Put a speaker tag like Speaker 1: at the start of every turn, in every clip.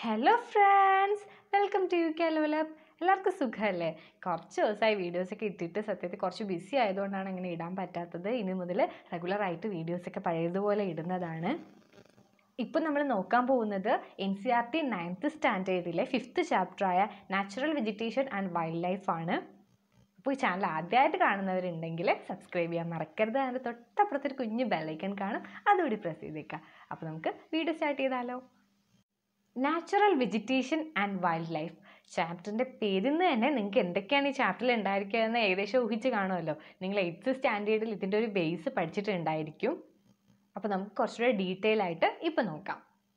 Speaker 1: Hello friends welcome to U K develop എല്ലാവർക്കും സുഖമല്ലേ കുറച്ച് ദിവസമായി വീഡിയോസൊക്കെ ഇട്ടിട്ട് സത്യത്തിൽ കുറച്ച് ബിസി ആയതുകൊണ്ടാണ് അങ്ങനെ ഇടാൻ പറ്റാത്തത് ഇനി മുതൽ റെഗുലറായിട്ട് വീഡിയോസൊക്കെ പഴയതുപോലെ ഇടുന്നതാണ് ഇപ്പം നമ്മൾ നോക്കാൻ പോകുന്നത് N C R T ninth സ്റ്റാൻഡേർഡിലെ ഫിഫ്ത്ത് ചാപ്റ്ററായ natural vegetation and wildlife ആണ് അപ്പോൾ ഈ ചാനൽ ആദ്യമായിട്ട് കാണുന്നവരുണ്ടെങ്കിൽ സബ്സ്ക്രൈബ് ചെയ്യാൻ മറക്കരുത് അതിൻ്റെ തൊട്ടപ്പുറത്തൊരു കുഞ്ഞ് ബെല്ലൈക്കൺ കാണും അതുകൂടി പ്രസ് ചെയ്തേക്കാം അപ്പോൾ നമുക്ക് വീഡിയോ സ്റ്റാർട്ട് ചെയ്താലോ natural vegetation and wildlife ചാപ്റ്ററിൻ്റെ പേരിൽ നിന്ന് തന്നെ നിങ്ങൾക്ക് എന്തൊക്കെയാണ് ഈ ചാപ്റ്ററിൽ ഉണ്ടായിരിക്കുക എന്ന് ഏകദേശം ഊഹിച്ച് കാണുമല്ലോ നിങ്ങൾ എയ്ത്ത് സ്റ്റാൻഡേർഡിൽ ഇതിൻ്റെ ഒരു ബേസ് പഠിച്ചിട്ടുണ്ടായിരിക്കും അപ്പോൾ നമുക്ക് കുറച്ചുകൂടെ ഡീറ്റെയിൽ ആയിട്ട് ഇപ്പം നോക്കാം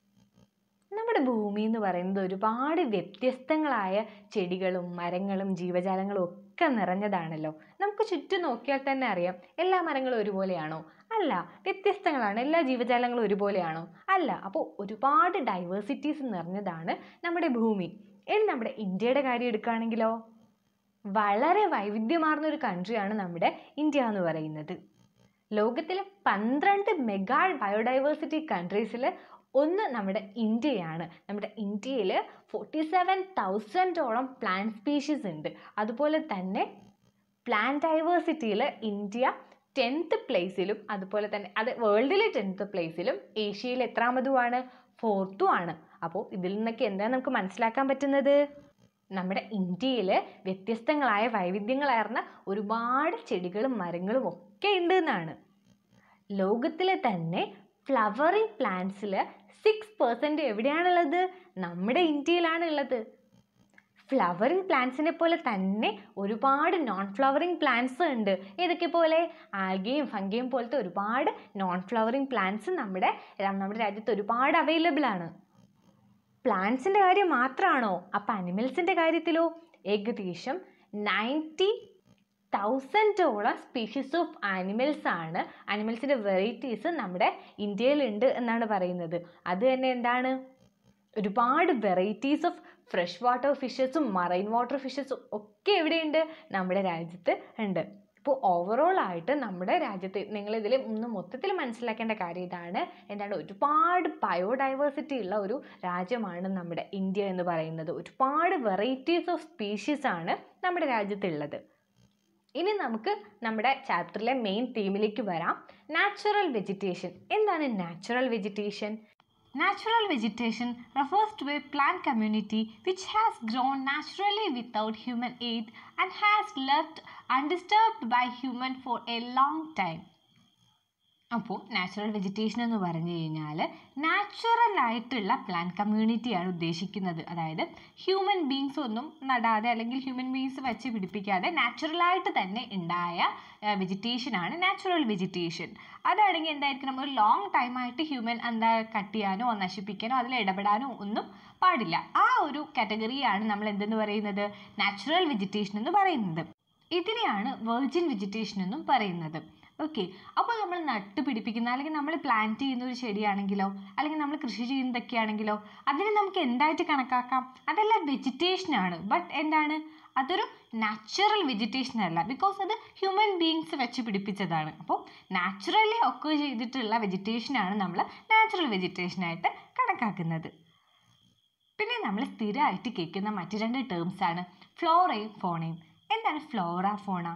Speaker 1: നമ്മുടെ ഭൂമി എന്ന് പറയുന്നത് ഒരുപാട് വ്യത്യസ്തങ്ങളായ ചെടികളും മരങ്ങളും ജീവജാലങ്ങളും ഒക്കെ നിറഞ്ഞതാണല്ലോ നമുക്ക് ചുറ്റും നോക്കിയാൽ തന്നെ അറിയാം എല്ലാ മരങ്ങളും ഒരുപോലെയാണോ അല്ല വ്യത്യസ്തങ്ങളാണ് എല്ലാ ജീവജാലങ്ങളും ഒരുപോലെയാണോ അല്ല അപ്പോൾ ഒരുപാട് ഡൈവേഴ്സിറ്റീസ് നിറഞ്ഞതാണ് നമ്മുടെ ഭൂമി ഇനി നമ്മുടെ ഇന്ത്യയുടെ കാര്യം എടുക്കുകയാണെങ്കിലോ വളരെ വൈവിധ്യമാർന്ന ഒരു കൺട്രിയാണ് നമ്മുടെ ഇന്ത്യ എന്ന് പറയുന്നത് ലോകത്തിലെ പന്ത്രണ്ട് മെഗാ ബയോഡൈവേഴ്സിറ്റി കൺട്രീസിൽ ഒന്ന് നമ്മുടെ ഇന്ത്യയാണ് നമ്മുടെ ഇന്ത്യയിൽ ഫോർട്ടി സെവൻ തൗസൻഡോളം പ്ലാന്റ് സ്പീഷീസ് ഉണ്ട് അതുപോലെ തന്നെ പ്ലാന്റ് ഡൈവേഴ്സിറ്റിയിൽ ഇന്ത്യ ടെൻത്ത് പ്ലേസിലും അതുപോലെ തന്നെ അത് വേൾഡിലെ ടെൻത്ത് പ്ലേസിലും ഏഷ്യയിൽ എത്രാമതുമാണ് ഫോർത്തും ആണ് അപ്പോൾ ഇതിൽ നിന്നൊക്കെ എന്താണ് നമുക്ക് മനസ്സിലാക്കാൻ പറ്റുന്നത് നമ്മുടെ ഇന്ത്യയിൽ വ്യത്യസ്തങ്ങളായ വൈവിധ്യങ്ങളാർന്ന ഒരുപാട് ചെടികളും മരങ്ങളും ഒക്കെ ഉണ്ട് എന്നാണ് ലോകത്തിലെ തന്നെ ഫ്ലവറിങ് പ്ലാന്റ്സിൽ സിക്സ് പെർസെൻറ്റ് എവിടെയാണുള്ളത് നമ്മുടെ ഇന്ത്യയിലാണ് ഉള്ളത് ഫ്ലവറിങ് പ്ലാന്റ്സിനെ പോലെ തന്നെ ഒരുപാട് നോൺ ഫ്ലവറിങ് പ്ലാന്റ്സ് ഉണ്ട് ഏതൊക്കെ പോലെ ആൽഗയും ഫംഗയും പോലത്തെ ഒരുപാട് നോൺ ഫ്ലവറിങ് പ്ലാന്റ്സ് നമ്മുടെ നമ്മുടെ രാജ്യത്ത് ഒരുപാട് അവൈലബിൾ ആണ് പ്ലാന്റ്സിൻ്റെ കാര്യം മാത്രമാണോ അപ്പം അനിമൽസിൻ്റെ കാര്യത്തിലോ ഏകദേശം നയൻറ്റി തൗസൻഡോളം സ്പീഷീസ് ഓഫ് ആനിമൽസ് ആണ് അനിമൽസിൻ്റെ വെറൈറ്റീസ് നമ്മുടെ ഇന്ത്യയിലുണ്ട് എന്നാണ് പറയുന്നത് അത് തന്നെ എന്താണ് ഒരുപാട് വെറൈറ്റീസ് ഓഫ് ഫ്രഷ് വാട്ടർ ഫിഷസും മറൈൻ വാട്ടർ ഫിഷസും ഒക്കെ എവിടെയുണ്ട് നമ്മുടെ രാജ്യത്ത് ഉണ്ട് ഇപ്പോൾ ഓവറോൾ ആയിട്ട് നമ്മുടെ രാജ്യത്ത് നിങ്ങളിതിൽ ഒന്ന് മൊത്തത്തിൽ മനസ്സിലാക്കേണ്ട കാര്യം ഇതാണ് എന്താണ് ഒരുപാട് ബയോഡൈവേഴ്സിറ്റി ഉള്ള ഒരു രാജ്യമാണ് നമ്മുടെ ഇന്ത്യ എന്ന് പറയുന്നത് ഒരുപാട് വെറൈറ്റീസ് ഓഫ് സ്പീഷീസ് ആണ് നമ്മുടെ രാജ്യത്തുള്ളത് ഇനി നമുക്ക് നമ്മുടെ ചാപ്റ്ററിലെ മെയിൻ തീമിലേക്ക് വരാം നാച്ചുറൽ വെജിറ്റേഷൻ എന്താണ് natural vegetation Natural vegetation refers to a plant community which has grown naturally without human aid and has lived undisturbed by human for a long time. അപ്പോൾ natural vegetation എന്ന് പറഞ്ഞു കഴിഞ്ഞാൽ natural ആയിട്ടുള്ള plant കമ്മ്യൂണിറ്റിയാണ് ഉദ്ദേശിക്കുന്നത് അതായത് human beings ഒന്നും നടാതെ അല്ലെങ്കിൽ human beings വെച്ച് പിടിപ്പിക്കാതെ നാച്ചുറലായിട്ട് തന്നെ ഉണ്ടായ വെജിറ്റേഷനാണ് നാച്ചുറൽ വെജിറ്റേഷൻ അതാണെങ്കിൽ എന്തായിരിക്കണം ഒരു ലോങ് ടൈമായിട്ട് ഹ്യൂമൻ എന്താ കട്ട് ചെയ്യാനോ നശിപ്പിക്കാനോ അതിൽ ഇടപെടാനോ ഒന്നും പാടില്ല ആ ഒരു കാറ്റഗറിയാണ് നമ്മൾ എന്തെന്ന് പറയുന്നത് നാച്ചുറൽ വെജിറ്റേഷൻ എന്ന് പറയുന്നത് ഇതിനെയാണ് വെർജിൻ വെജിറ്റേഷൻ എന്നും പറയുന്നത് ഓക്കെ അപ്പോൾ നമ്മൾ നട്ട് പിടിപ്പിക്കുന്ന അല്ലെങ്കിൽ നമ്മൾ പ്ലാന്റ് ചെയ്യുന്ന ഒരു ചെടിയാണെങ്കിലോ അല്ലെങ്കിൽ നമ്മൾ കൃഷി ചെയ്യുന്നതൊക്കെ ആണെങ്കിലോ അതിനെ നമുക്ക് എന്തായിട്ട് കണക്കാക്കാം അതെല്ലാം വെജിറ്റേഷനാണ് ബട്ട് എന്താണ് അതൊരു നാച്ചുറൽ വെജിറ്റേഷൻ അല്ല ബിക്കോസ് അത് ഹ്യൂമൻ ബീങ്സ് വെച്ച് പിടിപ്പിച്ചതാണ് അപ്പോൾ നാച്ചുറലി ഒക്കെ ചെയ്തിട്ടുള്ള വെജിറ്റേഷനാണ് നമ്മൾ നാച്ചുറൽ വെജിറ്റേഷനായിട്ട് കണക്കാക്കുന്നത് പിന്നെ നമ്മൾ സ്ഥിരമായിട്ട് കേൾക്കുന്ന മറ്റു രണ്ട് ടേംസ് ആണ് ഫ്ലോറയും ഫോണയും എന്താണ് ഫ്ലോറ ഫോണ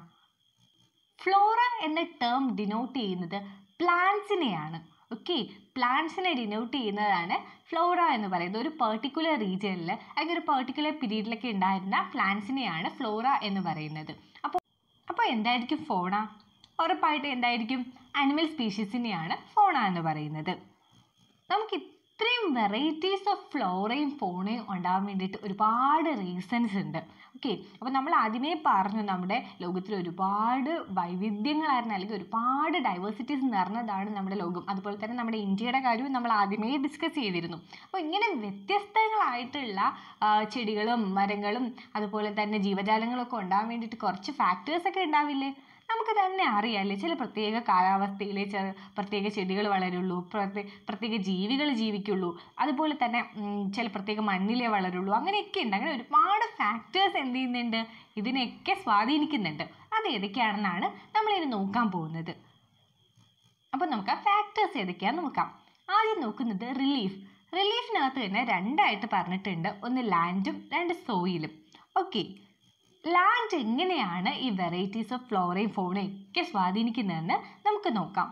Speaker 1: ഫ്ലോറ എന്ന ടേം ഡിനോട്ട് ചെയ്യുന്നത് പ്ലാന്റ്സിനെയാണ് ഓക്കെ പ്ലാന്റ്സിനെ ഡിനോട്ട് ചെയ്യുന്നതാണ് ഫ്ലോറ എന്ന് പറയുന്നത് ഒരു പെർട്ടിക്കുലർ റീജിയനിൽ അല്ലെങ്കിൽ ഒരു പെർട്ടിക്കുലർ പീരീഡിലൊക്കെ ഉണ്ടായിരുന്ന പ്ലാന്റ്സിനെയാണ് ഫ്ലോറ എന്ന് പറയുന്നത് അപ്പോൾ അപ്പോൾ എന്തായിരിക്കും ഫോണ ഉറപ്പായിട്ട് എന്തായിരിക്കും അനിമൽ സ്പീഷീസിനെയാണ് ഫോണ എന്ന് പറയുന്നത് നമുക്ക് ഇത്രയും വെറൈറ്റീസ് ഓഫ് ഫ്ലോറയും ഫോണയും ഉണ്ടാകാൻ വേണ്ടിയിട്ട് ഒരുപാട് റീസൺസ് ഉണ്ട് ഓക്കെ അപ്പോൾ നമ്മൾ ആദ്യമേ പറഞ്ഞു നമ്മുടെ ലോകത്തിൽ ഒരുപാട് വൈവിധ്യങ്ങളായിരുന്നു അല്ലെങ്കിൽ ഒരുപാട് ഡൈവേഴ്സിറ്റീസ് നിറഞ്ഞതാണ് നമ്മുടെ ലോകം അതുപോലെ തന്നെ നമ്മുടെ ഇന്ത്യയുടെ കാര്യവും നമ്മൾ ആദ്യമേ ഡിസ്കസ് ചെയ്തിരുന്നു അപ്പോൾ ഇങ്ങനെ വ്യത്യസ്തങ്ങളായിട്ടുള്ള ചെടികളും മരങ്ങളും അതുപോലെ തന്നെ ജീവജാലങ്ങളൊക്കെ ഉണ്ടാകാൻ വേണ്ടിയിട്ട് കുറച്ച് ഫാക്ടേഴ്സൊക്കെ ഉണ്ടാവില്ലേ നമുക്ക് തന്നെ അറിയാമല്ലേ ചില പ്രത്യേക കാലാവസ്ഥയിലെ ചില പ്രത്യേക ചെടികൾ വളരുള്ളൂ പ്രത്യേക ജീവികൾ ജീവിക്കുള്ളൂ അതുപോലെ തന്നെ ചില പ്രത്യേക മണ്ണിലേ വളരുള്ളൂ അങ്ങനെയൊക്കെ ഉണ്ട് അങ്ങനെ ഒരുപാട് ഫാക്ടേഴ്സ് എന്ത് ചെയ്യുന്നുണ്ട് ഇതിനെയൊക്കെ സ്വാധീനിക്കുന്നുണ്ട് അത് ഏതൊക്കെയാണെന്നാണ് നമ്മളിനി നോക്കാൻ പോകുന്നത് അപ്പോൾ നമുക്ക് ആ ഫാക്ടേഴ്സ് ഏതൊക്കെയാണെന്ന് നോക്കാം ആദ്യം നോക്കുന്നത് റിലീഫ് റിലീഫിനകത്ത് തന്നെ രണ്ടായിട്ട് പറഞ്ഞിട്ടുണ്ട് ഒന്ന് ലാൻഡും രണ്ട് സോയിലും ഓക്കെ ലാൻഡ് എങ്ങനെയാണ് ഈ വെറൈറ്റീസ് ഓഫ് ഫ്ലോറയും ഫോണയും ഒക്കെ സ്വാധീനിക്കുന്നതെന്ന് നമുക്ക് നോക്കാം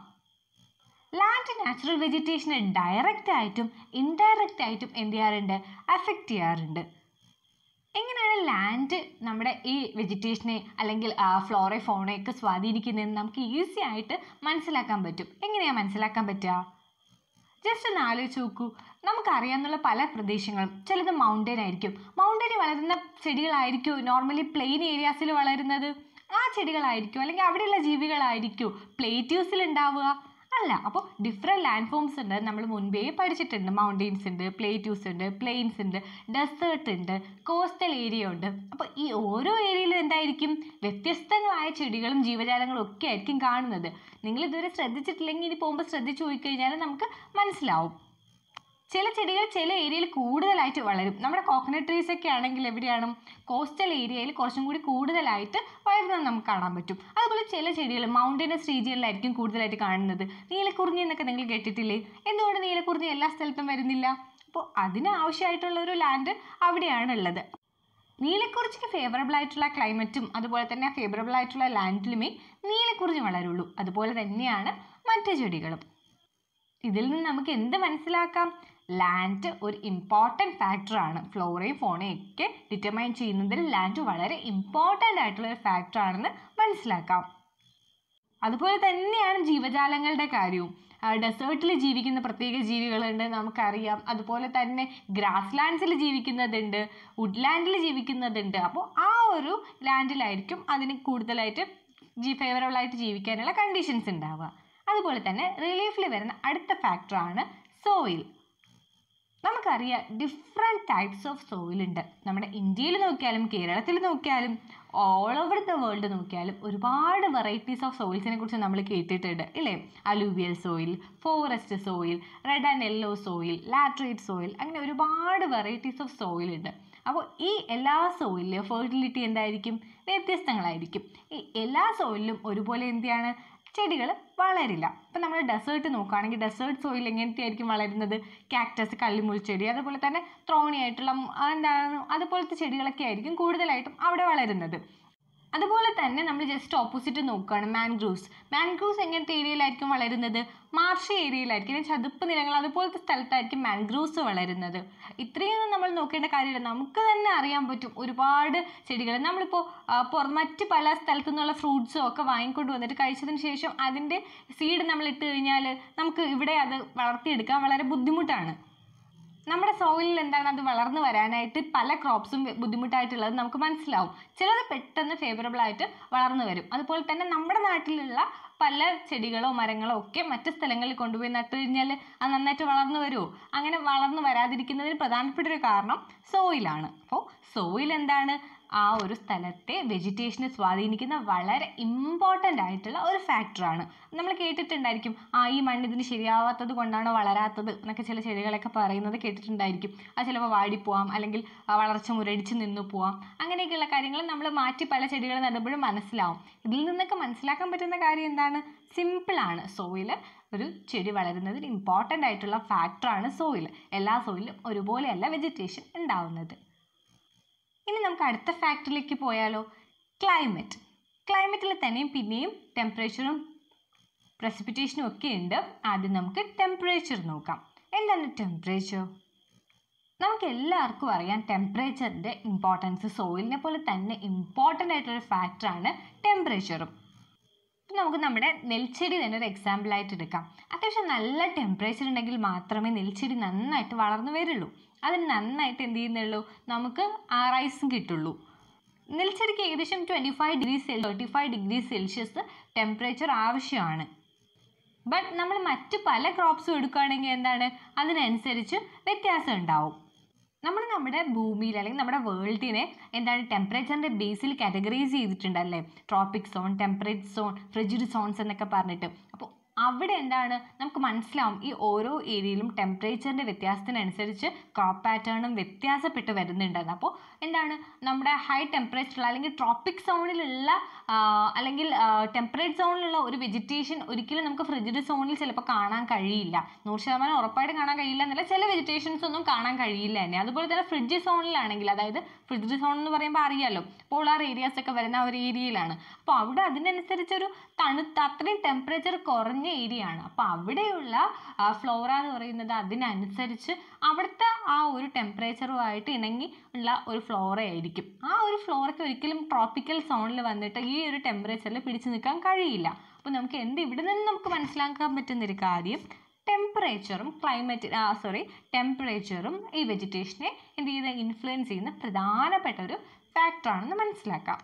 Speaker 1: ലാൻഡ് നാച്ചുറൽ വെജിറ്റേഷനെ ഡയറക്റ്റ് ആയിട്ടും ഇൻഡയറക്റ്റ് ആയിട്ടും എന്ത് ചെയ്യാറുണ്ട് അഫക്റ്റ് ചെയ്യാറുണ്ട് എങ്ങനെയാണ് ലാൻഡ് നമ്മുടെ ഈ വെജിറ്റേഷനെ അല്ലെങ്കിൽ ഫ്ലോറെ ഫോണയൊക്കെ സ്വാധീനിക്കുന്നതെന്ന് നമുക്ക് ഈസി ആയിട്ട് മനസ്സിലാക്കാൻ പറ്റും എങ്ങനെയാണ് മനസ്സിലാക്കാൻ പറ്റുക ജസ്റ്റ് ഒന്ന് ആലോചിച്ച് നോക്കൂ നമുക്കറിയാവുന്ന പല പ്രദേശങ്ങളും ചിലത് മൗണ്ടൻ ആയിരിക്കും മൗണ്ടനിൽ വളരുന്ന ചെടികളായിരിക്കും നോർമലി പ്ലെയിൻ ഏരിയാസിൽ വളരുന്നത് ആ ചെടികളായിരിക്കും അല്ലെങ്കിൽ അവിടെയുള്ള ജീവികളായിരിക്കും പ്ലേറ്റ്യൂസിൽ ഉണ്ടാവുക അല്ല അപ്പോൾ ഡിഫറെൻറ്റ് ലാൻഡ് ഫോംസ് ഉണ്ട് നമ്മൾ മുൻപേ പഠിച്ചിട്ടുണ്ട് മൗണ്ടെയിൻസ് ഉണ്ട് പ്ലേറ്റ്യൂസ് ഉണ്ട് പ്ലെയിൻസ് ഉണ്ട് ഡെസേർട്ട് ഉണ്ട് കോസ്റ്റൽ ഏരിയ ഉണ്ട് അപ്പോൾ ഈ ഓരോ ഏരിയയിലും എന്തായിരിക്കും വ്യത്യസ്തങ്ങളായ ചെടികളും ജീവജാലങ്ങളും ഒക്കെ ആയിരിക്കും കാണുന്നത് നിങ്ങൾ ഇതുവരെ ശ്രദ്ധിച്ചിട്ടില്ലെങ്കിൽ ഇനി പോകുമ്പോൾ ശ്രദ്ധിച്ചു പോയി കഴിഞ്ഞാൽ നമുക്ക് മനസ്സിലാവും ചില ചെടികൾ ചില ഏരിയയിൽ കൂടുതലായിട്ട് വളരും നമ്മുടെ കോക്കനട്ട് ട്രീസ് ഒക്കെ ആണെങ്കിൽ എവിടെയാണ് കോസ്റ്റൽ ഏരിയയിൽ കുറച്ചും കൂടി കൂടുതലായിട്ട് വളരുന്നത് നമുക്ക് കാണാൻ പറ്റും അതുപോലെ ചില ചെടികൾ മൗണ്ടനസ് റീജിയനിലായിരിക്കും കൂടുതലായിട്ട് കാണുന്നത് നീലക്കുറിഞ്ഞി എന്നൊക്കെ നിങ്ങൾ കേട്ടിട്ടില്ലേ എന്തുകൊണ്ട് നീലക്കുറിഞ്ഞി എല്ലാ സ്ഥലത്തും വരുന്നില്ല അപ്പോൾ അതിന് ആവശ്യമായിട്ടുള്ള ഒരു ലാൻഡ് അവിടെയാണ് ഉള്ളത് നീലക്കുറിച്ചിക്ക് ഫേവറബിൾ ആയിട്ടുള്ള ക്ലൈമറ്റും അതുപോലെ തന്നെ ഫേവറബിൾ ആയിട്ടുള്ള ലാൻഡിലുമേ നീലക്കുറിഞ്ഞി വളരുള്ളൂ അതുപോലെ തന്നെയാണ് മറ്റു ചെടികളും ഇതിൽ നിന്ന് നമുക്ക് എന്ത് മനസ്സിലാക്കാം ലാൻഡ് ഒരു ഇമ്പോർട്ടൻറ്റ് ഫാക്ടറാണ് ഫ്ലോറയും ഫോണയും ഒക്കെ ഡിറ്റർമൈൻ ചെയ്യുന്നതിൽ ലാൻഡ് വളരെ ഇമ്പോർട്ടൻ്റ് ആയിട്ടുള്ള ഒരു ഫാക്ടറാണെന്ന് മനസ്സിലാക്കാം അതുപോലെ തന്നെയാണ് ജീവജാലങ്ങളുടെ കാര്യവും ഡെസേർട്ടിൽ ജീവിക്കുന്ന പ്രത്യേക ജീവികളുണ്ട് നമുക്കറിയാം അതുപോലെ തന്നെ ഗ്രാസ് ലാൻഡ്സിൽ ജീവിക്കുന്നതുണ്ട് വുഡ്ലാൻഡിൽ ജീവിക്കുന്നതുണ്ട് അപ്പോൾ ആ ഒരു ലാൻഡിലായിരിക്കും അതിന് കൂടുതലായിട്ട് ജി ഫേവറബിൾ ആയിട്ട് ജീവിക്കാനുള്ള കണ്ടീഷൻസ് ഉണ്ടാവുക അതുപോലെ തന്നെ റിലീഫിൽ വരുന്ന അടുത്ത ഫാക്ടറാണ് സോയിൽ നമുക്കറിയാം ഡിഫറെൻറ്റ് ടൈപ്സ് ഓഫ് സോയിൽ ഉണ്ട് നമ്മുടെ ഇന്ത്യയിൽ നോക്കിയാലും കേരളത്തിൽ നോക്കിയാലും ഓൾ ഓവർ ദ വേൾഡ് നോക്കിയാലും ഒരുപാട് വെറൈറ്റീസ് ഓഫ് സോയിൽസിനെ കുറിച്ച് നമ്മൾ കേട്ടിട്ടുണ്ട് ഇല്ലേ alluvial soil forest soil red and yellow soil laterite soil അങ്ങനെ ഒരുപാട് വെറൈറ്റീസ് ഓഫ് സോയിൽ ഉണ്ട് അപ്പോൾ ഈ എല്ലാ സോയിലിലും ഫെർട്ടിലിറ്റി എന്തായിരിക്കും വ്യത്യസ്തങ്ങളായിരിക്കും ഈ എല്ലാ സോയിലും ഒരുപോലെ എന്തെയാണ് ചെടികൾ വളരില്ല ഇപ്പം നമ്മൾ ഡെസേർട്ട് നോക്കുകയാണെങ്കിൽ ഡെസേർട്ട് സോയിൽ എങ്ങനത്തെ ആയിരിക്കും വളരുന്നത് കാക്ടസ് കള്ളിമുൾച്ചെടി അതുപോലെ തന്നെ ത്രോണി ആയിട്ടുള്ള എന്താണ് അതുപോലത്തെ ചെടികളൊക്കെ ആയിരിക്കും കൂടുതലായിട്ടും അവിടെ വളരുന്നത് അതുപോലെ തന്നെ നമ്മൾ ജസ്റ്റ് ഓപ്പോസിറ്റ് നോക്കുകയാണ് മാൻഗ്രൂവ്സ് മാൻഗ്രൂവ്സ് എങ്ങനത്തെ ഏരിയയിലായിരിക്കും വളരുന്നത് മാർഷ് ഏരിയയിലായിരിക്കും ചതുപ്പ് നിലങ്ങൾ അതുപോലത്തെ സ്ഥലത്തായിരിക്കും മാൻഗ്രൂവ്സ് വളരുന്നത് ഇത്രയൊന്നും നമ്മൾ നോക്കേണ്ട കാര്യമില്ല നമുക്ക് തന്നെ അറിയാൻ പറ്റും ഒരുപാട് ചെടികൾ നമ്മളിപ്പോൾ പുറ മറ്റ് പല സ്ഥലത്തു നിന്നുള്ള ഫ്രൂട്ട്സും ഒക്കെ വാങ്ങിക്കൊണ്ട് വന്നിട്ട് കഴിച്ചതിന് ശേഷം അതിൻ്റെ സീഡ് നമ്മൾ ഇട്ട് കഴിഞ്ഞാൽ നമുക്ക് ഇവിടെ അത് വളർത്തിയെടുക്കാൻ വളരെ ബുദ്ധിമുട്ടാണ് നമ്മുടെ സോയിലിൽ എന്താണ് അത് വളർന്നു വരാനായിട്ട് പല ക്രോപ്സും ബുദ്ധിമുട്ടായിട്ടുള്ളത് നമുക്ക് മനസ്സിലാവും ചിലത് പെട്ടെന്ന് ഫേവറബിൾ ആയിട്ട് വളർന്നു വരും അതുപോലെ തന്നെ നമ്മുടെ നാട്ടിലുള്ള പല ചെടികളോ മരങ്ങളോ ഒക്കെ മറ്റ് സ്ഥലങ്ങളിൽ കൊണ്ടുപോയി നട്ടു കഴിഞ്ഞാൽ അത് നന്നായിട്ട് വളർന്നു വരുമോ അങ്ങനെ വളർന്നു വരാതിരിക്കുന്നതിന് പ്രധാനപ്പെട്ട ഒരു കാരണം സോയിലാണ് അപ്പോൾ സോയിൽ എന്താണ് ആ ഒരു സ്ഥലത്തെ വെജിറ്റേഷനെ സ്വാധീനിക്കുന്ന വളരെ ഇമ്പോർട്ടൻ്റ് ആയിട്ടുള്ള ഒരു ഫാക്ടറാണ് നമ്മൾ കേട്ടിട്ടുണ്ടായിരിക്കും ആ ഈ മണ്ണ് ഇതിന് ശരിയാവാത്തത് കൊണ്ടാണ് വളരാത്തത് എന്നൊക്കെ ചില ചെടികളൊക്കെ പറയുന്നത് കേട്ടിട്ടുണ്ടായിരിക്കും അത് ചിലപ്പോൾ വാടിപ്പോവാം അല്ലെങ്കിൽ ആ വളർച്ച മുരടിച്ച് നിന്നു പോവാം അങ്ങനെയൊക്കെയുള്ള കാര്യങ്ങൾ നമ്മൾ മാറ്റി പല ചെടികൾ നടുമ്പോഴും മനസ്സിലാവും ഇതിൽ നിന്നൊക്കെ മനസ്സിലാക്കാൻ പറ്റുന്ന കാര്യം എന്താണ് സിമ്പിളാണ് സോയിൽ ഒരു ചെടി വളരുന്നതിന് ഇമ്പോർട്ടൻ്റ് ആയിട്ടുള്ള ഫാക്ടറാണ് സോയിൽ എല്ലാ സോയിലും ഒരുപോലെയല്ല വെജിറ്റേഷൻ ഉണ്ടാവുന്നത് ഇനി നമുക്ക് അടുത്ത ഫാക്ടറിലേക്ക് പോയാലോ ക്ലൈമറ്റ് ക്ലൈമറ്റിൽ തന്നെയും പിന്നെയും ടെമ്പറേച്ചറും പ്രസിപ്പിറ്റേഷനും ഒക്കെ ഉണ്ട് ആദ്യം നമുക്ക് ടെമ്പറേച്ചർ നോക്കാം എന്താണ് ടെമ്പറേച്ചർ നമുക്ക് എല്ലാവർക്കും അറിയാം ടെമ്പറേച്ചറിൻ്റെ ഇമ്പോർട്ടൻസ് സോയിലിനെ പോലെ തന്നെ ഇമ്പോർട്ടൻ്റ് ആയിട്ടുള്ള ഫാക്ടറാണ് ടെമ്പറേച്ചറും ഇപ്പം നമുക്ക് നമ്മുടെ നെൽച്ചെടി തന്നെ ഒരു എക്സാമ്പിൾ ആയിട്ട് എടുക്കാം അത്യാവശ്യം നല്ല ടെമ്പറേച്ചർ ഉണ്ടെങ്കിൽ മാത്രമേ നെൽച്ചെടി നന്നായിട്ട് വളർന്നു വരുള്ളൂ അതിന് നന്നായിട്ട് എന്ത് ചെയ്യുന്നുള്ളൂ നമുക്ക് ആ റൈസും കിട്ടുള്ളൂ നെൽച്ചെടിക്ക് ഏകദേശം twenty five degree cel thirty five degree Celsius temperature ആവശ്യമാണ് ബട്ട് നമ്മൾ മറ്റ് പല ക്രോപ്സും എടുക്കുകയാണെങ്കിൽ എന്താണ് അതിനനുസരിച്ച് വ്യത്യാസം ഉണ്ടാവും നമ്മൾ നമ്മുടെ ഭൂമിയിൽ അല്ലെങ്കിൽ നമ്മുടെ വേൾഡിനെ എന്താണ് ടെമ്പറേച്ചറിൻ്റെ ബേസിൽ കാറ്റഗറൈസ് ചെയ്തിട്ടുണ്ടല്ലേ tropic zone temperate zone frigid zones എന്നൊക്കെ പറഞ്ഞിട്ട് അപ്പോൾ അവിടെ എന്താണ് നമുക്ക് മനസ്സിലാവും ഈ ഓരോ ഏരിയയിലും ടെമ്പറേച്ചറിൻ്റെ വ്യത്യാസത്തിനനുസരിച്ച് ക്രോപ്പ് പാറ്റേണും വ്യത്യാസപ്പെട്ട് വരുന്നുണ്ടെന്ന് അപ്പോൾ എന്താണ് നമ്മുടെ ഹൈ ടെമ്പറേച്ചറുള്ള അല്ലെങ്കിൽ ട്രോപ്പിക് സോണിലുള്ള അല്ലെങ്കിൽ ടെമ്പറേറ്റ് സോണിലുള്ള ഒരു വെജിറ്റേഷൻ ഒരിക്കലും നമുക്ക് ഫ്രിഡ്ജിഡ് സോണിൽ ചിലപ്പോൾ കാണാൻ കഴിയില്ല നൂറ് ശതമാനം ഉറപ്പായിട്ട് കാണാൻ കഴിയില്ല എന്നല്ല ചില വെജിറ്റേഷൻസ് ഒന്നും കാണാൻ കഴിയില്ല തന്നെ അതുപോലെ തന്നെ ഫ്രിഡ്ജ് സോണിലാണെങ്കിൽ അതായത് ഫ്രിഡ്ജ് സോൺ എന്ന് പറയുമ്പോൾ അറിയാലോ പോളാർ ഏരിയാസ് ഒക്കെ വരുന്ന ആ ഒരു ഏരിയയിലാണ് അപ്പോൾ അവിടെ അതിനനുസരിച്ചൊരു തണുത്ത അത്രയും ടെമ്പറേച്ചർ കുറഞ്ഞ ഏരിയ ആണ് അപ്പോൾ അവിടെയുള്ള ഫ്ലോറ എന്ന് പറയുന്നത് അതിനനുസരിച്ച് അവിടുത്തെ ആ ഒരു ടെമ്പറേച്ചറുമായിട്ട് ഇണങ്ങി ഉള്ള ഒരു ഫ്ലോറ ആയിരിക്കും ആ ഒരു ഫ്ലോറയ്ക്ക് ഒരിക്കലും ട്രോപ്പിക്കൽ സോണിൽ വന്നിട്ട് ഈ ഒരു ടെമ്പറേച്ചറിൽ പിടിച്ചു നിൽക്കാൻ കഴിയില്ല അപ്പോൾ നമുക്ക് എന്ത് ഇവിടെ നിന്ന് നമുക്ക് മനസ്സിലാക്കാൻ പറ്റുന്നൊരു കാര്യം ടെമ്പറേച്ചറും ക്ലൈമറ്റ് സോറി ടെമ്പറേച്ചറും ഈ വെജിറ്റേഷനെ എന്ത് ചെയ്ത് ഇൻഫ്ലുവൻസ് ചെയ്യുന്ന പ്രധാനപ്പെട്ട ഒരു ഫാക്ടറാണെന്ന് മനസ്സിലാക്കാം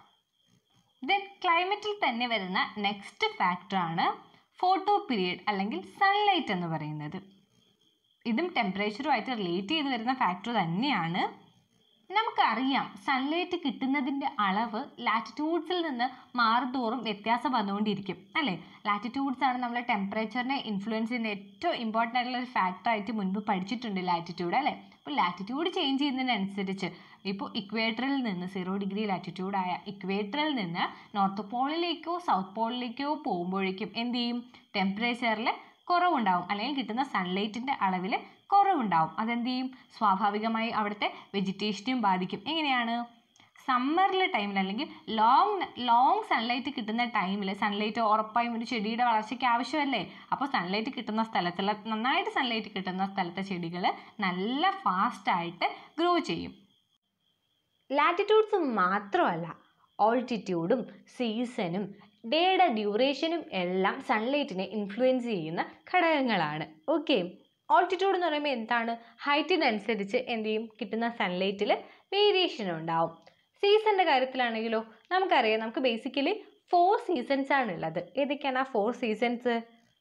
Speaker 1: ദെൻ ക്ലൈമറ്റിൽ തന്നെ വരുന്ന നെക്സ്റ്റ് ഫാക്ടറാണ് ഫോട്ടോ പീരിയഡ് അല്ലെങ്കിൽ സൺലൈറ്റ് എന്ന് പറയുന്നത് ഇതും ടെമ്പറേച്ചറുമായിട്ട് റിലേറ്റ് ചെയ്ത് വരുന്ന ഫാക്ടർ തന്നെയാണ് നമുക്കറിയാം സൺലൈറ്റ് കിട്ടുന്നതിൻ്റെ അളവ് ലാറ്റിറ്റ്യൂഡ്സിൽ നിന്ന് മാറുന്തോറും വ്യത്യാസം വന്നുകൊണ്ടിരിക്കും അല്ലേ ലാറ്റിറ്റ്യൂഡ്സ് ആണ് നമ്മളെ ടെമ്പറേച്ചറിനെ ഇൻഫ്ലുവൻസ് ചെയ്യുന്ന ഏറ്റവും ഇമ്പോർട്ടൻ്റ് ആയിട്ടുള്ള ഒരു ഫാക്ടറായിട്ട് മുൻപ് പഠിച്ചിട്ടുണ്ട് ലാറ്റിറ്റ്യൂഡ് അല്ലേ അപ്പോൾ ലാറ്റിറ്റ്യൂഡ് ചേഞ്ച് ചെയ്യുന്നതിനനുസരിച്ച് ഇപ്പോൾ ഇക്വേറ്ററിൽ നിന്ന് സീറോ ഡിഗ്രി ലാറ്റിറ്റ്യൂഡായ ഇക്വേറ്ററിൽ നിന്ന് നോർത്ത് പോളിലേക്കോ സൗത്ത് പോളിലേക്കോ പോകുമ്പോഴേക്കും എന്ത് ചെയ്യും ടെമ്പറേച്ചറിൽ കുറവുണ്ടാവും അല്ലെങ്കിൽ കിട്ടുന്ന സൺലൈറ്റിൻ്റെ അളവിൽ കുറവുണ്ടാവും അതെന്ത് ചെയ്യും സ്വാഭാവികമായി അവിടുത്തെ വെജിറ്റേഷനെയും ബാധിക്കും എങ്ങനെയാണ് സമ്മറിലെ ടൈമിൽ അല്ലെങ്കിൽ ലോങ് ലോങ് സൺലൈറ്റ് കിട്ടുന്ന ടൈമിൽ സൺലൈറ്റ് ഉറപ്പായും ഒരു ചെടിയുടെ വളർച്ചയ്ക്ക് ആവശ്യമല്ലേ അപ്പോൾ സൺലൈറ്റ് കിട്ടുന്ന സ്ഥലത്തുള്ള നന്നായിട്ട് സൺലൈറ്റ് കിട്ടുന്ന സ്ഥലത്തെ ചെടികൾ നല്ല ഫാസ്റ്റായിട്ട് ഗ്രോ ചെയ്യും ലാറ്റിറ്റ്യൂഡ്സ് മാത്രമല്ല ഓൾട്ടിറ്റ്യൂഡും സീസണും ഡേയുടെ ഡ്യൂറേഷനും എല്ലാം സൺലൈറ്റിനെ ഇൻഫ്ലുവൻസ് ചെയ്യുന്ന ഘടകങ്ങളാണ് ഓക്കെ ഓൾട്ടിറ്റ്യൂഡ് എന്ന് പറയുമ്പോൾ എന്താണ് ഹൈറ്റിനനുസരിച്ച് എന്ത് ചെയ്യും കിട്ടുന്ന സൺലൈറ്റിൽ വേരിയേഷൻ ഉണ്ടാവും സീസണിൻ്റെ കാര്യത്തിലാണെങ്കിലോ നമുക്കറിയാം നമുക്ക് ബേസിക്കലി ഫോർ സീസൺസ് ആണ് ഉള്ളത് ഏതൊക്കെയാണ് ആ four seasons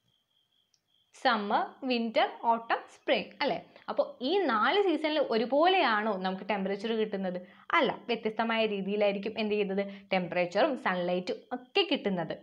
Speaker 1: summer winter autumn spring അല്ലേ അപ്പോൾ ഈ നാല് സീസണിൽ ഒരുപോലെയാണോ നമുക്ക് ടെമ്പറേച്ചർ കിട്ടുന്നത് അല്ല വ്യത്യസ്തമായ രീതിയിലായിരിക്കും എന്ത് ചെയ്യുന്നത് ടെമ്പറേച്ചറും സൺലൈറ്റും ഒക്കെ കിട്ടുന്നത്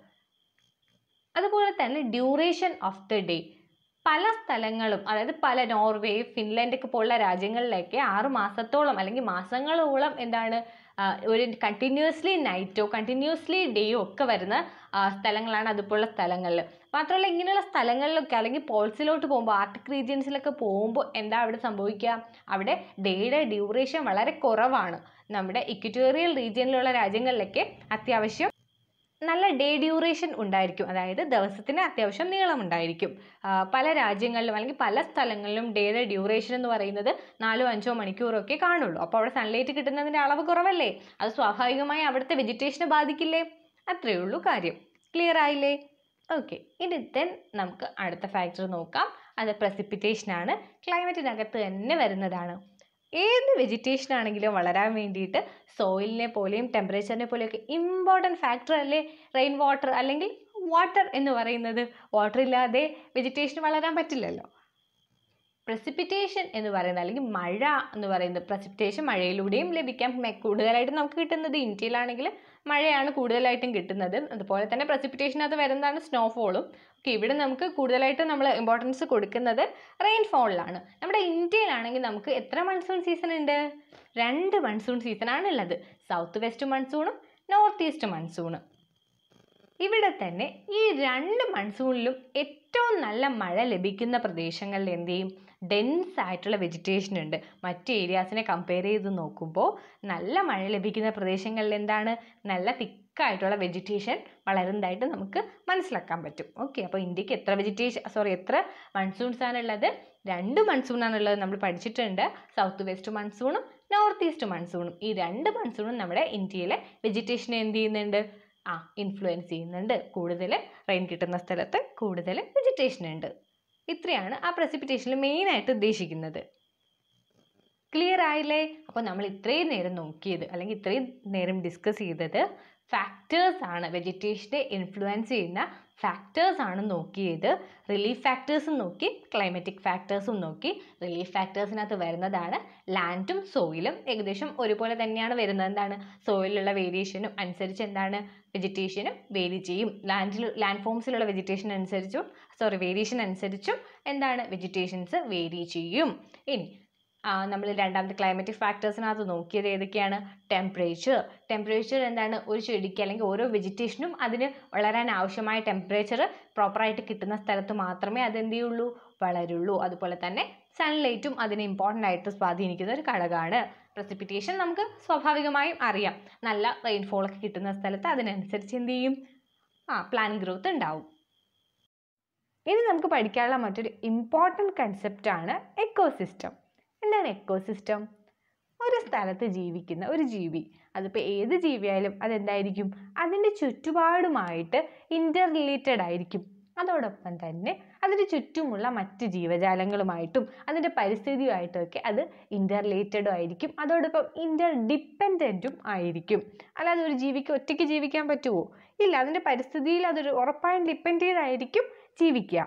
Speaker 1: അതുപോലെ തന്നെ ഡ്യൂറേഷൻ ഓഫ് ദ ഡേ പല സ്ഥലങ്ങളും അതായത് പല നോർവേ ഫിൻലാൻഡ് ഒക്കെ പോലുള്ള രാജ്യങ്ങളിലൊക്കെ ആറ് മാസത്തോളം അല്ലെങ്കിൽ മാസങ്ങളോളം എന്താണ് ഒരു കണ്ടിന്യൂസ്ലി നൈറ്റോ കണ്ടിന്യൂസ്ലി ഡേയോ ഒക്കെ വരുന്ന സ്ഥലങ്ങളാണ് അതുപോലുള്ള സ്ഥലങ്ങളിൽ മാത്രമല്ല ഇങ്ങനെയുള്ള സ്ഥലങ്ങളിലൊക്കെ അല്ലെങ്കിൽ പോൾസിലോട്ട് പോകുമ്പോൾ ആർട്ടിക് റീജിയൻസിലൊക്കെ പോകുമ്പോൾ എന്താ അവിടെ സംഭവിക്കുക അവിടെ ഡേയുടെ ഡ്യൂറേഷൻ വളരെ കുറവാണ് നമ്മുടെ ഇക്വറ്റോറിയൽ റീജിയനിലുള്ള രാജ്യങ്ങളിലൊക്കെ അത്യാവശ്യം നല്ല ഡേ ഡ്യൂറേഷൻ ഉണ്ടായിരിക്കും അതായത് ദിവസത്തിന് അത്യാവശ്യം നീളമുണ്ടായിരിക്കും പല രാജ്യങ്ങളിലും അല്ലെങ്കിൽ പല സ്ഥലങ്ങളിലും ഡേയുടെ ഡ്യൂറേഷൻ എന്ന് പറയുന്നത് നാലോ അഞ്ചോ മണിക്കൂറൊക്കെ കാണുള്ളൂ അപ്പോൾ അവിടെ സൺലൈറ്റ് കിട്ടുന്നതിൻ്റെ അളവ് കുറവല്ലേ അത് സ്വാഭാവികമായി അവിടുത്തെ വെജിറ്റേഷനെ ബാധിക്കില്ലേ അത്രയേ ഉള്ളൂ കാര്യം ക്ലിയർ ആയില്ലേ ഓക്കെ ഇനി ദെൻ നമുക്ക് അടുത്ത ഫാക്ടർ നോക്കാം അത് precipitation ആണ് ക്ലൈമറ്റിനകത്ത് തന്നെ വരുന്നതാണ് ഏത് വെജിറ്റേഷൻ ആണെങ്കിലും വളരാൻ വേണ്ടിയിട്ട് സോയിലിനെ പോലെയും ടെമ്പറേച്ചറിനെ പോലെയൊക്കെ ഇമ്പോർട്ടൻറ്റ് ഫാക്ടർ അല്ലേ റെയിൻ വാട്ടർ അല്ലെങ്കിൽ വാട്ടർ എന്ന് പറയുന്നത് വാട്ടർ ഇല്ലാതെ വെജിറ്റേഷൻ വളരാൻ പറ്റില്ലല്ലോ പ്രസിപ്പിറ്റേഷൻ എന്ന് പറയുന്നത് അല്ലെങ്കിൽ മഴ എന്ന് പറയുന്നത് പ്രസിപ്പിറ്റേഷൻ മഴയിലൂടെയും ലഭിക്കാം മെ- കൂടുതലായിട്ട് നമുക്ക് കിട്ടുന്നത് ഇന്ത്യയിലാണെങ്കിൽ മഴയാണ് കൂടുതലായിട്ടും കിട്ടുന്നത് അതുപോലെ തന്നെ പ്രസിപ്പിറ്റേഷനകത്ത് വരുന്നതാണ് സ്നോഫോളും ഓക്കെ ഇവിടെ നമുക്ക് കൂടുതലായിട്ട് നമ്മൾ ഇമ്പോർട്ടൻസ് കൊടുക്കുന്നത് റെയിൻഫോളിലാണ് നമ്മുടെ ഇന്ത്യയിലാണെങ്കിൽ നമുക്ക് എത്ര മൺസൂൺ സീസൺ ഉണ്ട് രണ്ട് മൺസൂൺ സീസണാണ് ഉള്ളത് സൗത്ത് വെസ്റ്റ് മൺസൂണും നോർത്ത് ഈസ്റ്റ് മൺസൂണും ഇവിടെ തന്നെ ഈ രണ്ട് മൺസൂണിലും ഏറ്റവും നല്ല മഴ ലഭിക്കുന്ന പ്രദേശങ്ങളിൽ എന്ത് ചെയ്യും ഡെൻസ് ആയിട്ടുള്ള വെജിറ്റേഷൻ ഉണ്ട് മറ്റ് ഏരിയാസിനെ കമ്പയർ ചെയ്ത് നോക്കുമ്പോൾ നല്ല മഴ ലഭിക്കുന്ന പ്രദേശങ്ങളിൽ എന്താണ് നല്ല തിക്കായിട്ടുള്ള വെജിറ്റേഷൻ വളരുന്നതായിട്ട് നമുക്ക് മനസ്സിലാക്കാൻ പറ്റും ഓക്കെ അപ്പോൾ ഇന്ത്യക്ക് എത്ര വെജിറ്റേഷൻ സോറി എത്ര മൺസൂൺസ് ആണുള്ളത് രണ്ട് മൺസൂൺ ആണുള്ളത് നമ്മൾ പഠിച്ചിട്ടുണ്ട് സൗത്ത് വെസ്റ്റ് മൺസൂണും നോർത്ത് ഈസ്റ്റ് മൺസൂണും ഈ രണ്ട് മൺസൂണും നമ്മുടെ ഇന്ത്യയിലെ വെജിറ്റേഷനെ എന്ത് ചെയ്യുന്നുണ്ട് ആ ഇൻഫ്ലുവൻസ് ചെയ്യുന്നുണ്ട് കൂടുതൽ റെയിൻ കിട്ടുന്ന സ്ഥലത്ത് കൂടുതൽ വെജിറ്റേഷൻ ഉണ്ട് ഇത്രയാണ് ആ പ്രസിപ്പിറ്റേഷനിൽ മെയിനായിട്ട് ഉദ്ദേശിക്കുന്നത് ക്ലിയർ ആയില്ലേ അപ്പോൾ നമ്മൾ ഇത്രയും നേരം നോക്കിയത് അല്ലെങ്കിൽ ഇത്രയും നേരം ഡിസ്കസ് ചെയ്തത് ഫാക്ടേഴ്സ് ആണ് വെജിറ്റേഷനെ ഇൻഫ്ലുവൻസ് ചെയ്യുന്ന ഫാക്ടേഴ്സ് ആണ് നോക്കിയത് റിലീഫ് ഫാക്ടേഴ്സും നോക്കി ക്ലൈമറ്റിക് ഫാക്ടേഴ്സും നോക്കി റിലീഫ് ഫാക്ടേഴ്സിനകത്ത് വരുന്നതാണ് ലാൻഡും സോയിലും ഏകദേശം ഒരുപോലെ തന്നെയാണ് വരുന്നത് എന്താണ് സോയിലുള്ള വേരിയേഷനും അനുസരിച്ച് എന്താണ് വെജിറ്റേഷനും വേരി ചെയ്യും ലാൻഡിൽ ലാൻഡ് ഫോംസിലുള്ള വെജിറ്റേഷൻ അനുസരിച്ചും സോറി വേരിയേഷൻ അനുസരിച്ചും എന്താണ് വെജിറ്റേഷൻസ് വേരി ചെയ്യും ഇനി നമ്മൾ രണ്ടാമത്തെ ക്ലൈമറ്റിക് ഫാക്ടേഴ്സിനകത്ത് നോക്കിയത് ഏതൊക്കെയാണ് ടെമ്പറേച്ചർ ടെമ്പറേച്ചർ എന്താണ് ഒരു ചെടിക്ക് അല്ലെങ്കിൽ ഓരോ വെജിറ്റേഷനും അതിന് വളരാൻ ആവശ്യമായ ടെമ്പറേച്ചർ പ്രോപ്പറായിട്ട് കിട്ടുന്ന സ്ഥലത്ത് മാത്രമേ അത് എന്ത് ചെയ്യുള്ളൂ വളരുള്ളൂ അതുപോലെ തന്നെ സൺലൈറ്റും അതിന് ഇമ്പോർട്ടൻ്റ് ആയിട്ട് സ്വാധീനിക്കുന്ന ഒരു ഘടകമാണ് പ്രസിപ്പിറ്റേഷൻ നമുക്ക് സ്വാഭാവികമായും അറിയാം നല്ല റെയിൻഫോൾ ഒക്കെ കിട്ടുന്ന സ്ഥലത്ത് അതിനനുസരിച്ച് എന്ത് ചെയ്യും ആ പ്ലാന്റ് ഗ്രോത്ത് ഉണ്ടാവും ഇനി നമുക്ക് പഠിക്കാനുള്ള മറ്റൊരു ഇമ്പോർട്ടൻറ്റ് കൺസെപ്റ്റാണ് എക്കോസിസ്റ്റം എന്താണ് എക്കോസിസ്റ്റം ഒരു സ്ഥലത്ത് ജീവിക്കുന്ന ഒരു ജീവി അതിപ്പോൾ ഏത് ജീവിയായാലും അതെന്തായിരിക്കും അതിൻ്റെ ചുറ്റുപാടുമായിട്ട് ഇൻ്റർ റിലേറ്റഡ് ആയിരിക്കും അതോടൊപ്പം തന്നെ അതിന് ചുറ്റുമുള്ള മറ്റ് ജീവജാലങ്ങളുമായിട്ടും അതിൻ്റെ പരിസ്ഥിതിയുമായിട്ടൊക്കെ അത് ഇൻ്റർ റിലേറ്റഡും ആയിരിക്കും അതോടൊപ്പം ഇൻ്റർ ഡിപ്പെൻഡൻറ്റും ആയിരിക്കും അല്ലാതെ ഒരു ജീവിക്ക് ഒറ്റയ്ക്ക് ജീവിക്കാൻ പറ്റുമോ ഇല്ല അതിൻ്റെ പരിസ്ഥിതിയിൽ അതൊരു ഉറപ്പായും ഡിപ്പെൻഡ് ചെയ്തായിരിക്കും ജീവിക്കുക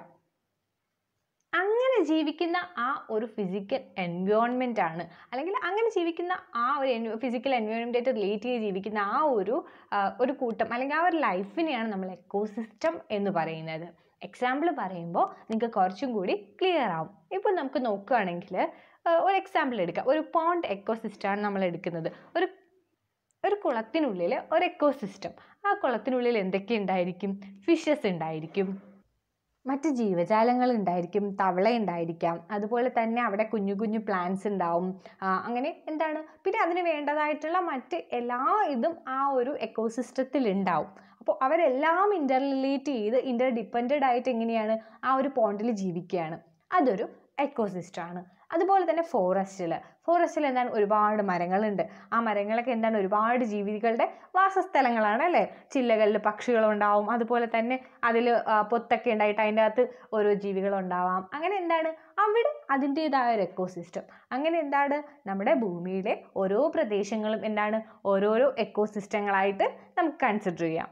Speaker 1: അങ്ങനെ ജീവിക്കുന്ന ആ ഒരു ഫിസിക്കൽ എൻവയോൺമെൻ്റ് ആണ് അല്ലെങ്കിൽ അങ്ങനെ ജീവിക്കുന്ന ആ ഒരു ഫിസിക്കൽ എൻവയോൺമെൻറ്റായിട്ട് റിലേറ്റ് ചെയ്ത് ജീവിക്കുന്ന ആ ഒരു ആ, ഒരു കൂട്ടം അല്ലെങ്കിൽ ആ ഒരു ലൈഫിനെയാണ് നമ്മൾ എക്കോസിസ്റ്റം എന്ന് പറയുന്നത് എക്സാമ്പിൾ പറയുമ്പോൾ നിങ്ങൾക്ക് കുറച്ചും കൂടി ക്ലിയർ ആവും ഇപ്പോൾ നമുക്ക് നോക്കുകയാണെങ്കിൽ ഒരു എക്സാമ്പിൾ എടുക്കാം ഒരു പോണ്ട് എക്കോസിസ്റ്റമാണ് നമ്മൾ എടുക്കുന്നത് ഒരു ഒരു കുളത്തിനുള്ളിൽ ഒരു എക്കോസിസ്റ്റം ആ കുളത്തിനുള്ളിൽ എന്തൊക്കെ ഉണ്ടായിരിക്കും ഫിഷസ് ഉണ്ടായിരിക്കും മറ്റ് ജീവജാലങ്ങൾ ഉണ്ടായിരിക്കും തവള ഉണ്ടായിരിക്കാം അതുപോലെ തന്നെ അവിടെ കുഞ്ഞു കുഞ്ഞു പ്ലാന്റ്സ് ഉണ്ടാവും ആ, അങ്ങനെ എന്താണ് പിന്നെ അതിന് വേണ്ടതായിട്ടുള്ള മറ്റ് എല്ലാ ഇതും ആ ഒരു എക്കോസിസ്റ്റത്തിൽ ഉണ്ടാവും അപ്പോൾ അവരെല്ലാം ഇൻ്റർ റിലേറ്റ് ചെയ്ത് ഇൻ്റർ ഡിപ്പെൻഡഡ് ആയിട്ട് എങ്ങനെയാണ് ആ ഒരു പോണ്ടിൽ ജീവിക്കുകയാണ് അതൊരു എക്കോസിസ്റ്റമാണ് അതുപോലെ തന്നെ ഫോറസ്റ്റിൽ ഫോറസ്റ്റിൽ എന്താണ് ഒരുപാട് മരങ്ങളുണ്ട് ആ മരങ്ങളൊക്കെ എന്താണ് ഒരുപാട് ജീവികളുടെ വാസസ്ഥലങ്ങളാണ് അല്ലേ ചില്ലകളിൽ പക്ഷികളുണ്ടാവും അതുപോലെ തന്നെ അതിൽ പൊത്തൊക്കെ ഉണ്ടായിട്ട് അതിൻ്റെ അകത്ത് ഓരോ ജീവികളുണ്ടാവാം അങ്ങനെ എന്താണ് അവിടെ അതിൻ്റേതായ ഒരു എക്കോസിസ്റ്റം അങ്ങനെ എന്താണ് നമ്മുടെ ഭൂമിയിലെ ഓരോ പ്രദേശങ്ങളും എന്താണ് ഓരോരോ എക്കോസിസ്റ്റങ്ങളായിട്ട് നമുക്ക് കൺസിഡർ ചെയ്യാം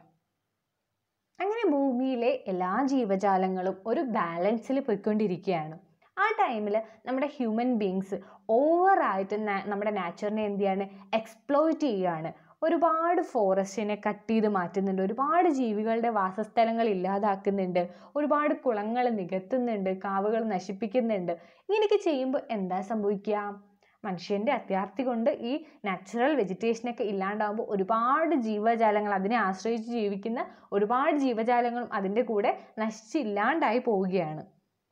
Speaker 1: അങ്ങനെ ഭൂമിയിലെ എല്ലാ ജീവജാലങ്ങളും ഒരു ബാലൻസിൽ പോയിക്കൊണ്ടിരിക്കുകയാണ് ആ ടൈമിൽ നമ്മുടെ ഹ്യൂമൻ ബീങ്സ് ഓവറായിട്ട് നമ്മുടെ നാച്ചറിനെ എന്ത് ചെയ്യാണ് എക്സ്പ്ലോയിറ്റ് ചെയ്യുകയാണ് ഒരുപാട് ഫോറസ്റ്റിനെ കട്ട് ചെയ്ത് മാറ്റുന്നുണ്ട് ഒരുപാട് ജീവികളുടെ വാസസ്ഥലങ്ങൾ ഇല്ലാതാക്കുന്നുണ്ട് ഒരുപാട് കുളങ്ങൾ നികത്തുന്നുണ്ട് കാവുകൾ നശിപ്പിക്കുന്നുണ്ട് ഇങ്ങനെയൊക്കെ ചെയ്യുമ്പോൾ എന്താ സംഭവിക്കുക മനുഷ്യൻ്റെ അത്യാർത്തി കൊണ്ട് ഈ നാച്ചുറൽ വെജിറ്റേഷനൊക്കെ ഇല്ലാണ്ടാകുമ്പോൾ ഒരുപാട് ജീവജാലങ്ങൾ അതിനെ ആശ്രയിച്ച് ജീവിക്കുന്ന ഒരുപാട് ജീവജാലങ്ങളും അതിൻ്റെ കൂടെ നശിച്ചില്ലാണ്ടായി പോവുകയാണ്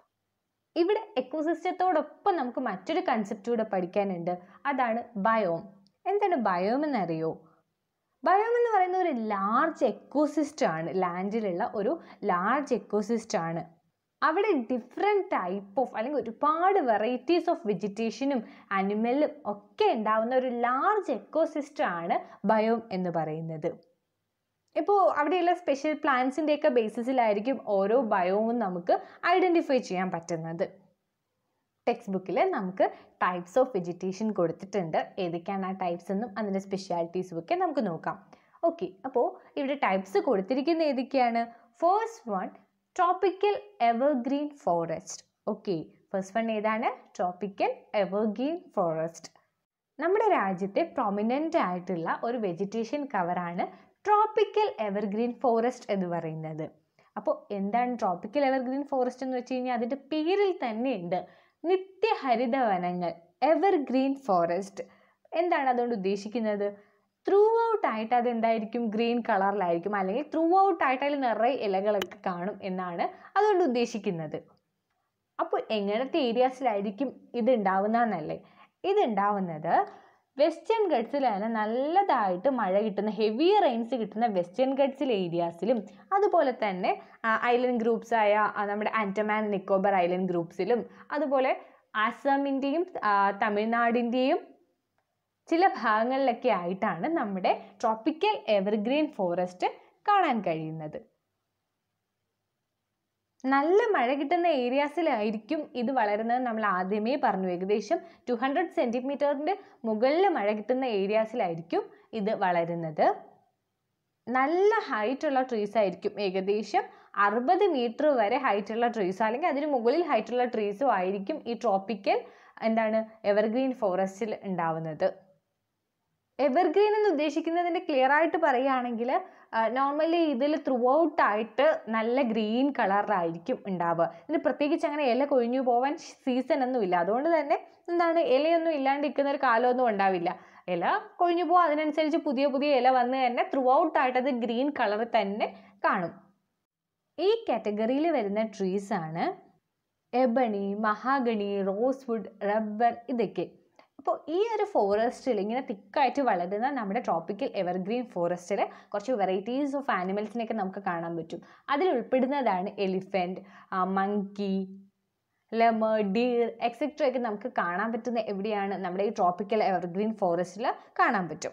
Speaker 1: ഇവിടെ എക്കോസിസ്റ്റത്തോടൊപ്പം നമുക്ക് മറ്റൊരു കൺസെപ്റ്റ് കൂടെ പഠിക്കാനുണ്ട് അതാണ് ബയോം എന്താണ് ബയോം എന്നറിയോ ബയോം എന്ന് പറയുന്ന ഒരു ലാർജ് എക്കോസിസ്റ്റം ആണ് ലാൻഡിലുള്ള ഒരു ലാർജ് എക്കോസിസ്റ്റം ആണ് അവിടെ ഡിഫറെൻറ്റ് ടൈപ്പ് ഓഫ് അല്ലെങ്കിൽ ഒരുപാട് വെറൈറ്റീസ് ഓഫ് വെജിറ്റേഷനും അനിമലും ഒക്കെ ഉണ്ടാവുന്ന ഒരു ലാർജ് എക്കോസിസ്റ്റം ആണ് ബയോം എന്ന് പറയുന്നത് ഇപ്പോൾ അവിടെയുള്ള സ്പെഷ്യൽ പ്ലാന്റ്സിൻ്റെയൊക്കെ ബേസിസിലായിരിക്കും ഓരോ ബയോവും നമുക്ക് ഐഡൻറ്റിഫൈ ചെയ്യാൻ പറ്റുന്നത് ടെക്സ്റ്റ് ബുക്കിൽ നമുക്ക് ടൈപ്സ് ഓഫ് വെജിറ്റേഷൻ കൊടുത്തിട്ടുണ്ട് ഏതൊക്കെയാണ് ആ ടൈപ്സ് എന്നും അതിൻ്റെ സ്പെഷ്യാലിറ്റീസും ഒക്കെ നമുക്ക് നോക്കാം ഓക്കെ അപ്പോൾ ഇവിടെ ടൈപ്സ് കൊടുത്തിരിക്കുന്ന ഏതൊക്കെയാണ് first one tropical evergreen forest okay first one ഏതാണ് ട്രോപ്പിക്കൽ എവർഗ്രീൻ ഫോറസ്റ്റ് നമ്മുടെ രാജ്യത്തെ പ്രൊമിനൻ്റ് ആയിട്ടുള്ള ഒരു വെജിറ്റേഷൻ കവറാണ് ട്രോപ്പിക്കൽ എവർഗ്രീൻ ഫോറസ്റ്റ് എന്ന് പറയുന്നത് അപ്പോൾ എന്താണ് ട്രോപ്പിക്കൽ എവർഗ്രീൻ ഫോറസ്റ്റ് എന്ന് വെച്ച് കഴിഞ്ഞാൽ അതിൻ്റെ പേരിൽ തന്നെയുണ്ട് നിത്യഹരിത വനങ്ങൾ എവർഗ്രീൻ ഫോറസ്റ്റ് എന്താണ് അതുകൊണ്ട് ഉദ്ദേശിക്കുന്നത് ത്രൂ ഔട്ട് ആയിട്ട് അത് എന്തായിരിക്കും ഗ്രീൻ കളറിലായിരിക്കും അല്ലെങ്കിൽ ത്രൂ ഔട്ട് ആയിട്ട് അതിൽ നിറയെ ഇലകളൊക്കെ കാണും എന്നാണ് അതുകൊണ്ട് ഉദ്ദേശിക്കുന്നത് അപ്പോൾ എങ്ങനത്തെ ഏരിയാസിലായിരിക്കും ഇത് ഉണ്ടാവുന്നതെന്നല്ലേ ഇത് ഉണ്ടാവുന്നത് വെസ്റ്റേൺ ഗഡ്സിലാണ് നല്ലതായിട്ട് മഴ കിട്ടുന്ന ഹെവി റെയിൻസ് കിട്ടുന്ന വെസ്റ്റേൺ ഗഡ്സിൽ ഏരിയാസിലും അതുപോലെ തന്നെ ഐലൻഡ് ഗ്രൂപ്പ്സായ നമ്മുടെ ആൻറ്റമാൻ നിക്കോബർ ഐലൻഡ് ഗ്രൂപ്പ്സിലും അതുപോലെ ആസാമിൻ്റെയും തമിഴ്നാടിൻ്റെയും ചില ഭാഗങ്ങളിലൊക്കെ ആയിട്ടാണ് നമ്മുടെ ട്രോപ്പിക്കൽ എവർഗ്രീൻ ഫോറസ്റ്റ് കാണാൻ കഴിയുന്നത് നല്ല മഴ കിട്ടുന്ന ഏരിയാസിലായിരിക്കും ഇത് വളരുന്നത് നമ്മൾ ആദ്യമേ പറഞ്ഞു ഏകദേശം ടു ഹൺഡ്രഡ് സെൻറ്റിമീറ്ററിൻ്റെ മുകളിൽ മഴ കിട്ടുന്ന ഏരിയാസിലായിരിക്കും ഇത് വളരുന്നത് നല്ല ഹൈറ്റുള്ള ട്രീസ് ആയിരിക്കും ഏകദേശം അറുപത് മീറ്റർ വരെ ഹൈറ്റുള്ള ട്രീസോ അല്ലെങ്കിൽ അതിന് മുകളിൽ ഹൈറ്റുള്ള ട്രീസോ ആയിരിക്കും ഈ ട്രോപ്പിക്കൽ എന്താണ് എവർഗ്രീൻ ഫോറസ്റ്റിൽ ഉണ്ടാവുന്നത് എവർഗ്രീൻ എന്ന് ഉദ്ദേശിക്കുന്നതിൻ്റെ ക്ലിയർ ആയിട്ട് പറയുകയാണെങ്കിൽ നോർമലി ഇതിൽ ത്രൂ ഔട്ട് ആയിട്ട് നല്ല ഗ്രീൻ കളറിലായിരിക്കും ഉണ്ടാവുക ഇതിന് പ്രത്യേകിച്ച് അങ്ങനെ ഇല കൊഴിഞ്ഞു പോവാൻ സീസൺ ഒന്നും ഇല്ല അതുകൊണ്ട് തന്നെ എന്താണ് ഇലയൊന്നും ഇല്ലാണ്ടിരിക്കുന്ന ഒരു കാലമൊന്നും ഉണ്ടാവില്ല ഇല കൊഴിഞ്ഞു പോകും അതിനനുസരിച്ച് പുതിയ പുതിയ ഇല വന്ന് തന്നെ ത്രൂ ഔട്ട് ആയിട്ട് അത് ഗ്രീൻ കളർ തന്നെ കാണും ഈ കാറ്റഗറിയിൽ വരുന്ന ട്രീസ് ആണ് എബണി മഹാഗണി റോസ്വുഡ് റബ്ബർ ഇതൊക്കെ അപ്പോൾ ഈ ഒരു ഫോറസ്റ്റിൽ ഇങ്ങനെ തിക്കായിട്ട് വളരുന്ന നമ്മുടെ ട്രോപ്പിക്കൽ എവർഗ്രീൻ ഫോറസ്റ്റിൽ കുറച്ച് വെറൈറ്റീസ് ഓഫ് ആനിമൽസിനെയൊക്കെ നമുക്ക് കാണാൻ പറ്റും അതിൽ ഉൾപ്പെടുന്നതാണ് elephant monkey lemur deer etcetera ഒക്കെ നമുക്ക് കാണാൻ പറ്റുന്ന എവിടെയാണ് നമ്മുടെ ഈ ട്രോപ്പിക്കൽ എവർഗ്രീൻ ഫോറസ്റ്റിൽ കാണാൻ പറ്റും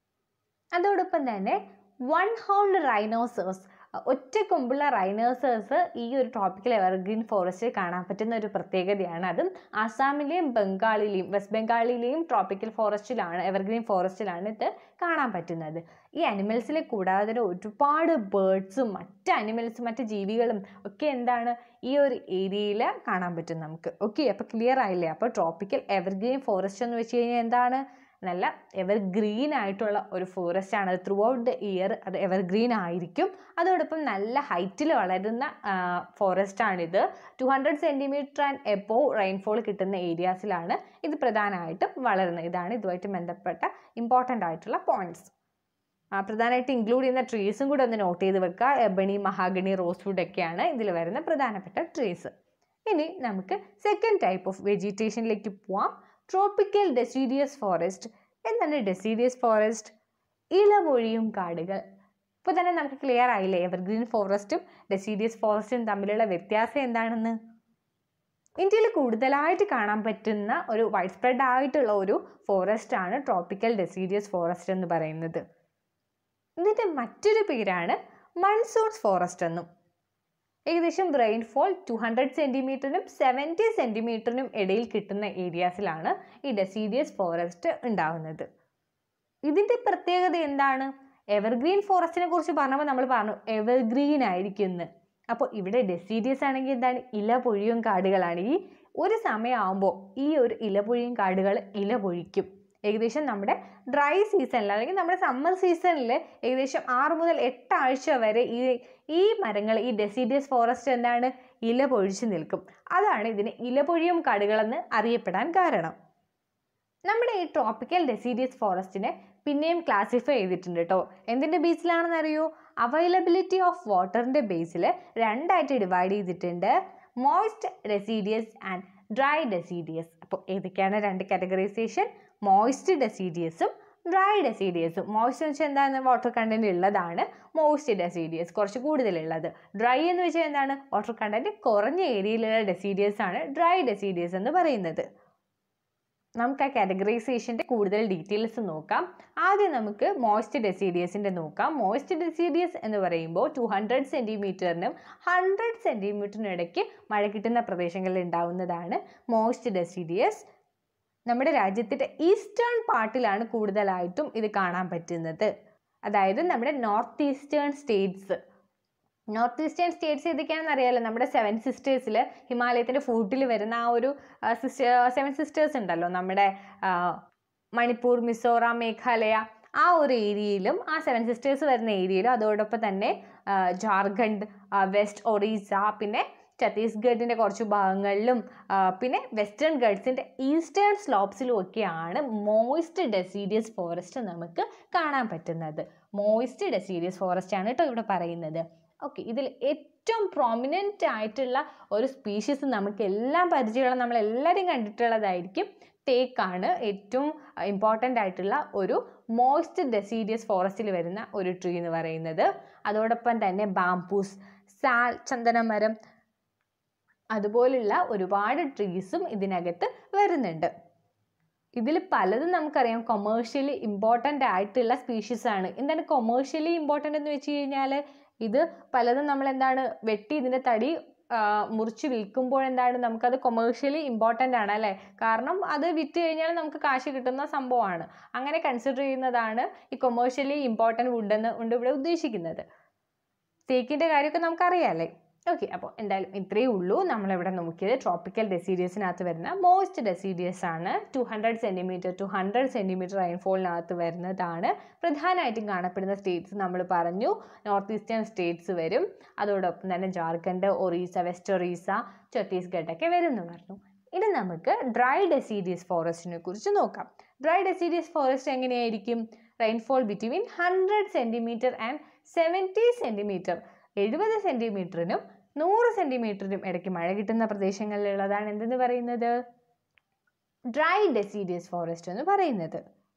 Speaker 1: അതോടൊപ്പം തന്നെ വൺ ഹോൾഡ് റൈനോസേഴ്സ് ഒറ്റ കൊമ്പുള്ള റൈനോസേഴ്സ് ഈ ഒരു ട്രോപ്പിക്കൽ എവർഗ്രീൻ ഫോറസ്റ്റിൽ കാണാൻ പറ്റുന്ന ഒരു പ്രത്യേകതയാണ് അതും ആസാമിലെയും ബംഗാളിലെയും വെസ്റ്റ് ബംഗാളിലെയും ട്രോപ്പിക്കൽ ഫോറസ്റ്റിലാണ് എവർഗ്രീൻ ഫോറസ്റ്റിലാണ് ഇത് കാണാൻ പറ്റുന്നത് ഈ അനിമൽസിനെ കൂടാതെ തന്നെ ഒരുപാട് ബേർഡ്സും മറ്റ് അനിമൽസും മറ്റ് ജീവികളും ഒക്കെ എന്താണ് ഈ ഒരു ഏരിയയിൽ കാണാൻ പറ്റും നമുക്ക് ഓക്കെ അപ്പോൾ ക്ലിയർ ആയില്ലേ അപ്പോൾ ട്രോപ്പിക്കൽ എവർഗ്രീൻ ഫോറസ്റ്റ് എന്ന് വെച്ച് കഴിഞ്ഞാൽ എന്താണ് നല്ല എവർഗ്രീൻ ആയിട്ടുള്ള ഒരു ഫോറസ്റ്റ് ആണ് അത് ത്രൂ ഔട്ട് ദ ഇയർ അത് എവർഗ്രീൻ ആയിരിക്കും അതോടൊപ്പം നല്ല ഹൈറ്റിൽ വളരുന്ന ഫോറസ്റ്റ് ആണിത് two hundred centimetre and above rainfall കിട്ടുന്ന ഏരിയാസിലാണ് ഇത് പ്രധാനമായിട്ടും വളരുന്നത് ഇതാണ് ഇതുമായിട്ട് ബന്ധപ്പെട്ട ഇമ്പോർട്ടൻ്റ് ആയിട്ടുള്ള പോയിന്റ്സ് പ്രധാനമായിട്ട് ഇൻക്ലൂഡ് ചെയ്യുന്ന ട്രീസും കൂടെ ഒന്ന് നോട്ട് ചെയ്ത് വെക്കുക എബണി മഹാഗണി റോസ്വുഡ് ഒക്കെയാണ് ഇതിൽ വരുന്ന പ്രധാനപ്പെട്ട ട്രീസ് ഇനി നമുക്ക് സെക്കൻഡ് ടൈപ്പ് ഓഫ് വെജിറ്റേഷനിലേക്ക് പോവാം ട്രോപ്പിക്കൽ ഡെസീഡിയസ് ഫോറസ്റ്റ് എന്താണ് ഡെസീഡിയസ് ഫോറസ്റ്റ് ഇളപൊഴിയും കാടുകൾ ഇപ്പോൾ തന്നെ നമുക്ക് ക്ലിയർ ആയില്ലേ എവർഗ്രീൻ ഫോറസ്റ്റും ഡെസീഡിയസ് ഫോറസ്റ്റും തമ്മിലുള്ള വ്യത്യാസം എന്താണെന്ന് ഇന്ത്യയിൽ കൂടുതലായിട്ട് കാണാൻ പറ്റുന്ന ഒരു വൈഡ് സ്പ്രെഡ് ആയിട്ടുള്ള ഒരു ഫോറസ്റ്റ് ആണ് ട്രോപ്പിക്കൽ ഡെസീഡിയസ് ഫോറസ്റ്റ് എന്ന് പറയുന്നത് ഇതിൻ്റെ മറ്റൊരു പേരാണ് മൺസൂൺസ് ഫോറസ്റ്റ് എന്നും ഏകദേശം റെയിൻഫോൾ ടു ഹൺഡ്രഡ് സെൻറ്റിമീറ്ററിനും സെവൻറ്റി സെൻറ്റിമീറ്ററിനും ഇടയിൽ കിട്ടുന്ന ഏരിയാസിലാണ് ഈ ഡെസീഡിയസ് ഫോറസ്റ്റ് ഉണ്ടാകുന്നത് ഇതിൻ്റെ പ്രത്യേകത എന്താണ് എവർഗ്രീൻ ഫോറസ്റ്റിനെ കുറിച്ച് പറഞ്ഞപ്പോൾ നമ്മൾ പറഞ്ഞു എവർഗ്രീൻ ആയിരിക്കും എന്ന് അപ്പോൾ ഇവിടെ ഡെസീഡിയസ് ആണെങ്കിൽ എന്താണ് ഇല പൊഴിയും കാടുകളാണ് ഈ ഒരു സമയമാകുമ്പോൾ ഈ ഒരു ഇല പൊഴിയും കാടുകൾ ഇല പൊഴിക്കും ഏകദേശം നമ്മുടെ ഡ്രൈ സീസണിൽ അല്ലെങ്കിൽ നമ്മുടെ സമ്മർ സീസണിൽ ഏകദേശം ആറ് മുതൽ എട്ട് ആഴ്ച വരെ ഈ ഈ മരങ്ങൾ ഈ ഡെസിഡിയസ് ഫോറസ്റ്റ് എന്താണ് ഇല പൊഴിച്ച് നിൽക്കും അതാണ് ഇതിന് ഇലപൊഴിയും കാടുകളെന്ന് അറിയപ്പെടാൻ കാരണം നമ്മുടെ ഈ ട്രോപ്പിക്കൽ ഡെസിഡിയസ് ഫോറസ്റ്റിനെ പിന്നെയും ക്ലാസിഫൈ ചെയ്തിട്ടുണ്ട് കേട്ടോ എന്തിൻ്റെ ബേസിലാണെന്ന് അറിയോ അവൈലബിലിറ്റി ഓഫ് വാട്ടറിൻ്റെ ബേസിൽ രണ്ടായിട്ട് ഡിവൈഡ് ചെയ്തിട്ടുണ്ട് moist deciduous and dry deciduous അപ്പോൾ ഏതൊക്കെയാണ് രണ്ട് കാറ്റഗറൈസേഷൻ മോയ്സ്റ്റ് ഡെസീഡിയസും ഡ്രൈ ഡെസീഡിയസും മോയ്സ്റ്റ് എന്ന് വെച്ചാൽ എന്താണ് വാട്ടർ കണ്ടന്റ് ഉള്ളതാണ് മോയ്സ്റ്റ് ഡെസീഡിയസ് കുറച്ച് കൂടുതലുള്ളത് ഡ്രൈ എന്ന് വെച്ചാൽ എന്താണ് വാട്ടർ കണ്ടന്റ് കുറഞ്ഞ ഏരിയയിലുള്ള ഡെസീഡിയസ് ആണ് ഡ്രൈ ഡെസീഡിയസ് എന്ന് പറയുന്നത് നമുക്ക് ആ കാറ്റഗറൈസേഷൻ്റെ കൂടുതൽ ഡീറ്റെയിൽസ് നോക്കാം ആദ്യം നമുക്ക് മോയ്സ്റ്റ് ഡെസീഡിയസിൻ്റെ നോക്കാം മോയ്സ്റ്റ് ഡെസീഡിയസ് എന്ന് പറയുമ്പോൾ ടു ഹൺഡ്രഡ് സെൻറ്റിമീറ്ററിനും ഹൺഡ്രഡ് സെൻറ്റിമീറ്ററിനും ഇടയ്ക്ക് മഴ കിട്ടുന്ന പ്രദേശങ്ങളിൽ ഉണ്ടാവുന്നതാണ് മോയ്സ്റ്റ് ഡെസീഡിയസ് നമ്മുടെ രാജ്യത്തിൻ്റെ ഈസ്റ്റേൺ പാർട്ടിലാണ് കൂടുതലായിട്ടും ഇത് കാണാൻ പറ്റുന്നത് അതായത് നമ്മുടെ north eastern states north eastern states ഏതൊക്കെയാണെന്ന് അറിയാലോ നമ്മുടെ സെവൻ സിസ്റ്റേഴ്സിൽ ഹിമാലയത്തിൻ്റെ ഫൂട്ടിൽ വരുന്ന ആ ഒരു സിസ്റ്റർ സെവൻ സിസ്റ്റേഴ്സ് ഉണ്ടല്ലോ നമ്മുടെ ആ, മണിപ്പൂർ മിസോറാം മേഘാലയ ആ ഒരു ഏരിയയിലും ആ സെവൻ സിസ്റ്റേഴ്സ് വരുന്ന ഏരിയയിലും അതോടൊപ്പം തന്നെ ആ, ജാർഖണ്ഡ് ആ, വെസ്റ്റ് ഒറീസ പിന്നെ ഛത്തീസ്ഗഡിൻ്റെ കുറച്ച് ഭാഗങ്ങളിലും ആ, പിന്നെ വെസ്റ്റേൺ ഗഡ്സിൻ്റെ ഈസ്റ്റേൺ സ്ലോപ്സിലും ഒക്കെയാണ് മോയിസ്റ്റ് ഡെസീഡിയസ് ഫോറസ്റ്റ് നമുക്ക് കാണാൻ പറ്റുന്നത് മോയിസ്റ്റ് ഡെസീഡിയസ് ഫോറസ്റ്റ് ആണ് കേട്ടോ ഇവിടെ പറയുന്നത് ഓക്കെ ഇതിൽ ഏറ്റവും പ്രോമിനൻ്റ് ആയിട്ടുള്ള ഒരു സ്പീഷീസ് നമുക്ക് എല്ലാം പരിചയമുള്ള നമ്മൾ എല്ലാവരും കണ്ടിട്ടുള്ളതായിരിക്കും തേക്കാണ് ഏറ്റവും ഇമ്പോർട്ടൻ്റ് ആയിട്ടുള്ള ഒരു മോയ്സ്റ്റ് ഡെസീഡിയസ് ഫോറസ്റ്റിൽ വരുന്ന ഒരു ട്രീ എന്ന് പറയുന്നത് അതോടൊപ്പം തന്നെ ബാംബൂസ് സാൽ ചന്ദനമരം അതുപോലുള്ള ഒരുപാട് ട്രീസും ഇതിനകത്ത് വരുന്നുണ്ട് ഇതിൽ പലതും നമുക്കറിയാം കൊമേഴ്ഷ്യലി ഇമ്പോർട്ടൻ്റ് ആയിട്ടുള്ള സ്പീഷീസ് ആണ് എന്താണ് കൊമേഴ്ഷ്യലി ഇമ്പോർട്ടൻ്റ് എന്ന് വെച്ച് കഴിഞ്ഞാൽ ഇത് പലതും നമ്മൾ എന്താണ് വെട്ടി ഇതിൻ്റെ തടി ആ, മുറിച്ച് വിൽക്കുമ്പോൾ എന്താണ് നമുക്കത് കൊമേഴ്ഷ്യലി ഇമ്പോർട്ടൻ്റ് ആണ് അല്ലേ കാരണം അത് വിറ്റ് കഴിഞ്ഞാൽ നമുക്ക് കാശ് കിട്ടുന്ന സംഭവമാണ് അങ്ങനെ കൺസിഡർ ചെയ്യുന്നതാണ് ഈ കൊമേഴ്ഷ്യലി ഇമ്പോർട്ടൻ്റ് വുഡ് എന്ന് കൊണ്ട് ഇവിടെ ഉദ്ദേശിക്കുന്നത് തേക്കിൻ്റെ കാര്യമൊക്കെ നമുക്കറിയാമല്ലേ ഓക്കെ അപ്പോൾ എന്തായാലും ഇത്രയേ ഉള്ളൂ നമ്മളിവിടെ നോക്കിയത് ട്രോപ്പിക്കൽ ഡെസീഡിയസിനകത്ത് വരുന്ന മോസ്റ്റ് ഡെസീഡിയസ് ആണ് two hundred centimetre to hundred centimetre റെയിൻഫോളിനകത്ത് വരുന്നതാണ് പ്രധാനമായിട്ടും കാണപ്പെടുന്ന സ്റ്റേറ്റ്സ് നമ്മൾ പറഞ്ഞു നോർത്ത് ഈസ്റ്റേൺ സ്റ്റേറ്റ്സ് വരും അതോടൊപ്പം തന്നെ ജാർഖണ്ഡ് ഒറീസ വെസ്റ്റ് ഒറീസ ഛത്തീസ്ഗഡ് ഒക്കെ വരുമെന്ന് പറഞ്ഞു ഇനി നമുക്ക് ഡ്രൈ ഡെസീഡിയസ് ഫോറസ്റ്റിനെ കുറിച്ച് നോക്കാം ഡ്രൈ ഡെസീഡിയസ് ഫോറസ്റ്റ് എങ്ങനെയായിരിക്കും rainfall between hundred centimetre and seventy centimetre എഴുപത് സെൻറ്റിമീറ്ററിനും നൂറ് സെൻറ്റിമീറ്ററിനും ഇടയ്ക്ക് മഴ കിട്ടുന്ന പ്രദേശങ്ങളിലുള്ളതാണ് എന്തെന്ന് പറയുന്നത് ഡ്രൈ ഡെസീഡിയസ് ഫോറസ്റ്റ് എന്ന് പറയുന്നത്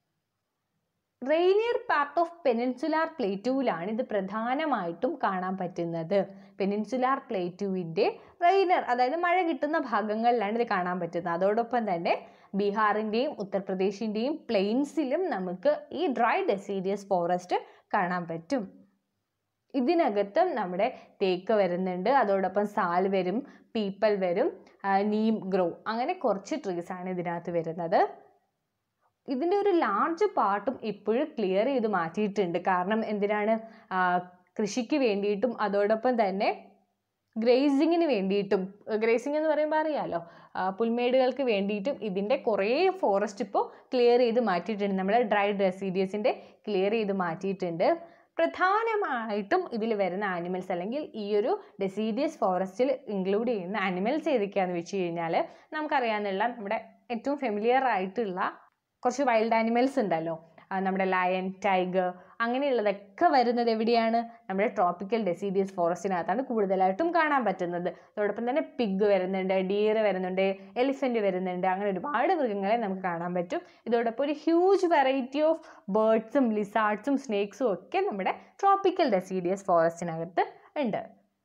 Speaker 1: റെയിനിയർ പാർട്ട് ഓഫ് പെനിൻസുലാർ പ്ലേറ്റുവിലാണ് ഇത് പ്രധാനമായിട്ടും കാണാൻ പറ്റുന്നത് പെനിൻസുലാർ പ്ലേറ്റുവിൻ്റെ റെയിനർ അതായത് മഴ കിട്ടുന്ന ഭാഗങ്ങളിലാണ് ഇത് കാണാൻ പറ്റുന്നത് അതോടൊപ്പം തന്നെ ബീഹാറിൻ്റെയും ഉത്തർപ്രദേശിൻ്റെയും പ്ലെയിൻസിലും നമുക്ക് ഈ ഡ്രൈ ഡെസീഡിയസ് ഫോറസ്റ്റ് കാണാൻ പറ്റും ഇതിനകത്തും നമ്മുടെ തേക്ക് വരുന്നുണ്ട് അതോടൊപ്പം സാൽ വരും പീപ്പൽ വരും നീം ഗ്രോ അങ്ങനെ കുറച്ച് ട്രീസ് ആണ് ഇതിനകത്ത് വരുന്നത് ഇതിൻ്റെ ഒരു ലാർജ് പാർട്ടും ഇപ്പോഴും ക്ലിയർ ചെയ്ത് മാറ്റിയിട്ടുണ്ട് കാരണം എന്തിനാണ് കൃഷിക്ക് വേണ്ടിയിട്ടും അതോടൊപ്പം തന്നെ ഗ്രേസിങ്ങിന് വേണ്ടിയിട്ടും ഗ്രേസിംഗ് എന്ന് പറയുമ്പോൾ അറിയാമല്ലോ പുൽമേടുകൾക്ക് വേണ്ടിയിട്ടും ഇതിൻ്റെ കുറേ ഫോറസ്റ്റ് ഇപ്പോൾ ക്ലിയർ ചെയ്ത് മാറ്റിയിട്ടുണ്ട് നമ്മുടെ ഡ്രൈ ഡെസീഡിയസിൻ്റെ ക്ലിയർ ചെയ്ത് മാറ്റിയിട്ടുണ്ട് പ്രധാനമായിട്ടും ഇതിൽ വരുന്ന ആനിമൽസ് അല്ലെങ്കിൽ ഈ ഒരു ഡെസീഡിയസ് ഫോറസ്റ്റിൽ ഇൻക്ലൂഡ് ചെയ്യുന്ന ആനിമൽസ് ഏതൊക്കെയാണെന്ന് വെച്ച് കഴിഞ്ഞാൽ നമുക്കറിയാവുന്നുള്ള നമ്മുടെ ഏറ്റവും ഫെമിലിയർ ആയിട്ടുള്ള കുറച്ച് വൈൽഡ് ആനിമൽസ് ഉണ്ടല്ലോ നമ്മുടെ ലയൺ ടൈഗർ അങ്ങനെയുള്ളതൊക്കെ വരുന്നത് എവിടെയാണ് നമ്മുടെ ട്രോപ്പിക്കൽ ഡെസീഡിയസ് ഫോറസ്റ്റിനകത്താണ് കൂടുതലായിട്ടും കാണാൻ പറ്റുന്നത് അതോടൊപ്പം തന്നെ പിഗ് വരുന്നുണ്ട് ഡീർ വരുന്നുണ്ട് എലിഫൻറ്റ് വരുന്നുണ്ട് അങ്ങനെ ഒരുപാട് മൃഗങ്ങളെ നമുക്ക് കാണാൻ പറ്റും ഇതോടൊപ്പം ഒരു ഹ്യൂജ് വെറൈറ്റി ഓഫ് ബേർഡ്സും ലിസാർഡ്സും സ്നേക്സും ഒക്കെ നമ്മുടെ ട്രോപ്പിക്കൽ ഡെസീഡിയസ് ഫോറസ്റ്റിനകത്ത് ഉണ്ട്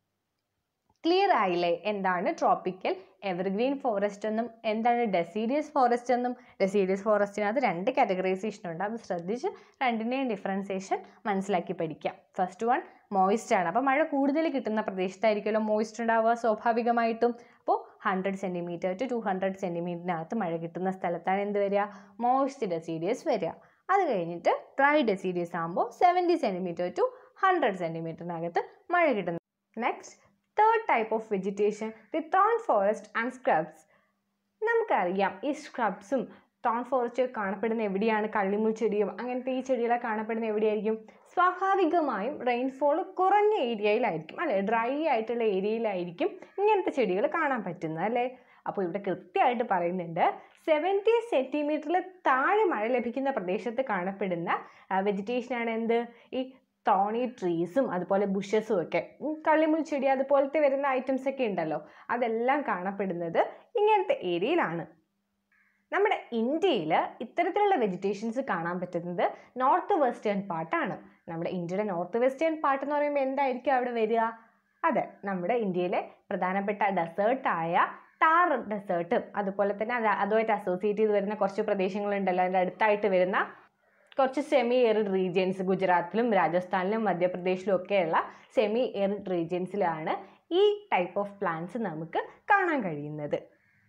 Speaker 1: ക്ലിയർ ആയില്ലേ എന്താണ് ട്രോപ്പിക്കൽ എവർഗ്രീൻ ഫോറസ്റ്റ് എന്നും എന്താണ് ഡെസീഡിയസ് ഫോറസ്റ്റ് എന്നും ഡെസീഡിയസ് ഫോറസ്റ്റിനകത്ത് രണ്ട് കാറ്റഗറൈസേഷൻ ഉണ്ട് അത് ശ്രദ്ധിച്ച് രണ്ടിൻ്റെയും ഡിഫറൻസിയേഷൻ മനസ്സിലാക്കി പഠിക്കാം ഫസ്റ്റ് വൺ മോയിസ്റ്റ് ആണ് അപ്പോൾ മഴ കൂടുതൽ കിട്ടുന്ന പ്രദേശത്തായിരിക്കുമല്ലോ മോയിസ്റ്റ് ഉണ്ടാവുക സ്വാഭാവികമായിട്ടും അപ്പോൾ hundred centimetre to two hundred സെൻറ്റിമീറ്ററിനകത്ത് മഴ കിട്ടുന്ന സ്ഥലത്താണ് എന്ത് വരിക മോയിസ്റ്റ് ഡെസീഡിയസ് വരിക അത് കഴിഞ്ഞിട്ട് ഡ്രൈ ഡെസീഡിയസ് ആകുമ്പോൾ സെവൻറ്റി സെൻറ്റിമീറ്റർ ടു ഹൺഡ്രഡ് സെൻറ്റിമീറ്ററിനകത്ത് മഴ കിട്ടുന്നു next third type of vegetation the thorn forest and scrubs നമുക്കറിയാം ഈ സ്ക്രബ്സും തോൺ ഫോറസ്റ്റ് കാണപ്പെടുന്ന എവിടെയാണ് കള്ളിമുൾ ചെടിയും അങ്ങനത്തെ ഈ ചെടികളെ കാണപ്പെടുന്ന എവിടെയായിരിക്കും സ്വാഭാവികമായും റെയിൻഫോൾ കുറഞ്ഞ ഏരിയയിലായിരിക്കും അല്ലെ ഡ്രൈ ആയിട്ടുള്ള ഏരിയയിലായിരിക്കും ഇങ്ങനത്തെ ചെടികൾ കാണാൻ പറ്റുന്നത് അല്ലേ അപ്പോൾ ഇവിടെ കൃത്യമായിട്ട് പറയുന്നുണ്ട് സെവൻറ്റി സെൻറ്റിമീറ്ററിൽ താഴെ മഴ ലഭിക്കുന്ന പ്രദേശത്ത് കാണപ്പെടുന്ന വെജിറ്റേഷനാണ് എന്ത് ഈ തോണി ട്രീസും അതുപോലെ ബുഷസും ഒക്കെ കള്ളിമുൾ ചെടി അതുപോലത്തെ വരുന്ന ഐറ്റംസ് ഒക്കെ ഉണ്ടല്ലോ അതെല്ലാം കാണപ്പെടുന്നത് ഇങ്ങനത്തെ ഏരിയയിലാണ് നമ്മുടെ ഇന്ത്യയിൽ ഇത്തരത്തിലുള്ള വെജിറ്റേഷൻസ് കാണാൻ പറ്റുന്നത് നോർത്ത് വെസ്റ്റേൺ പാർട്ടാണ് നമ്മുടെ ഇന്ത്യയുടെ നോർത്ത് വെസ്റ്റേൺ പാർട്ട് എന്ന് പറയുമ്പോൾ എന്തായിരിക്കും അവിടെ വരിക അതെ നമ്മുടെ ഇന്ത്യയിലെ പ്രധാനപ്പെട്ട ഡെസേർട്ടായ ടാർ ഡെസേർട്ടും അതുപോലെ തന്നെ അത് അതുമായിട്ട് അസോസിയേറ്റ് ചെയ്ത് വരുന്ന കുറച്ച് പ്രദേശങ്ങളുണ്ടല്ലോ അതിൻ്റെ അടുത്തായിട്ട് വരുന്ന കുറച്ച് സെമി എറിഡ് റീജിയൻസ് ഗുജറാത്തിലും രാജസ്ഥാനിലും മധ്യപ്രദേശിലും ഒക്കെയുള്ള സെമി എറിഡ് റീജിയൻസിലാണ് ഈ ടൈപ്പ് ഓഫ് പ്ലാന്റ്സ് നമുക്ക് കാണാൻ കഴിയുന്നത്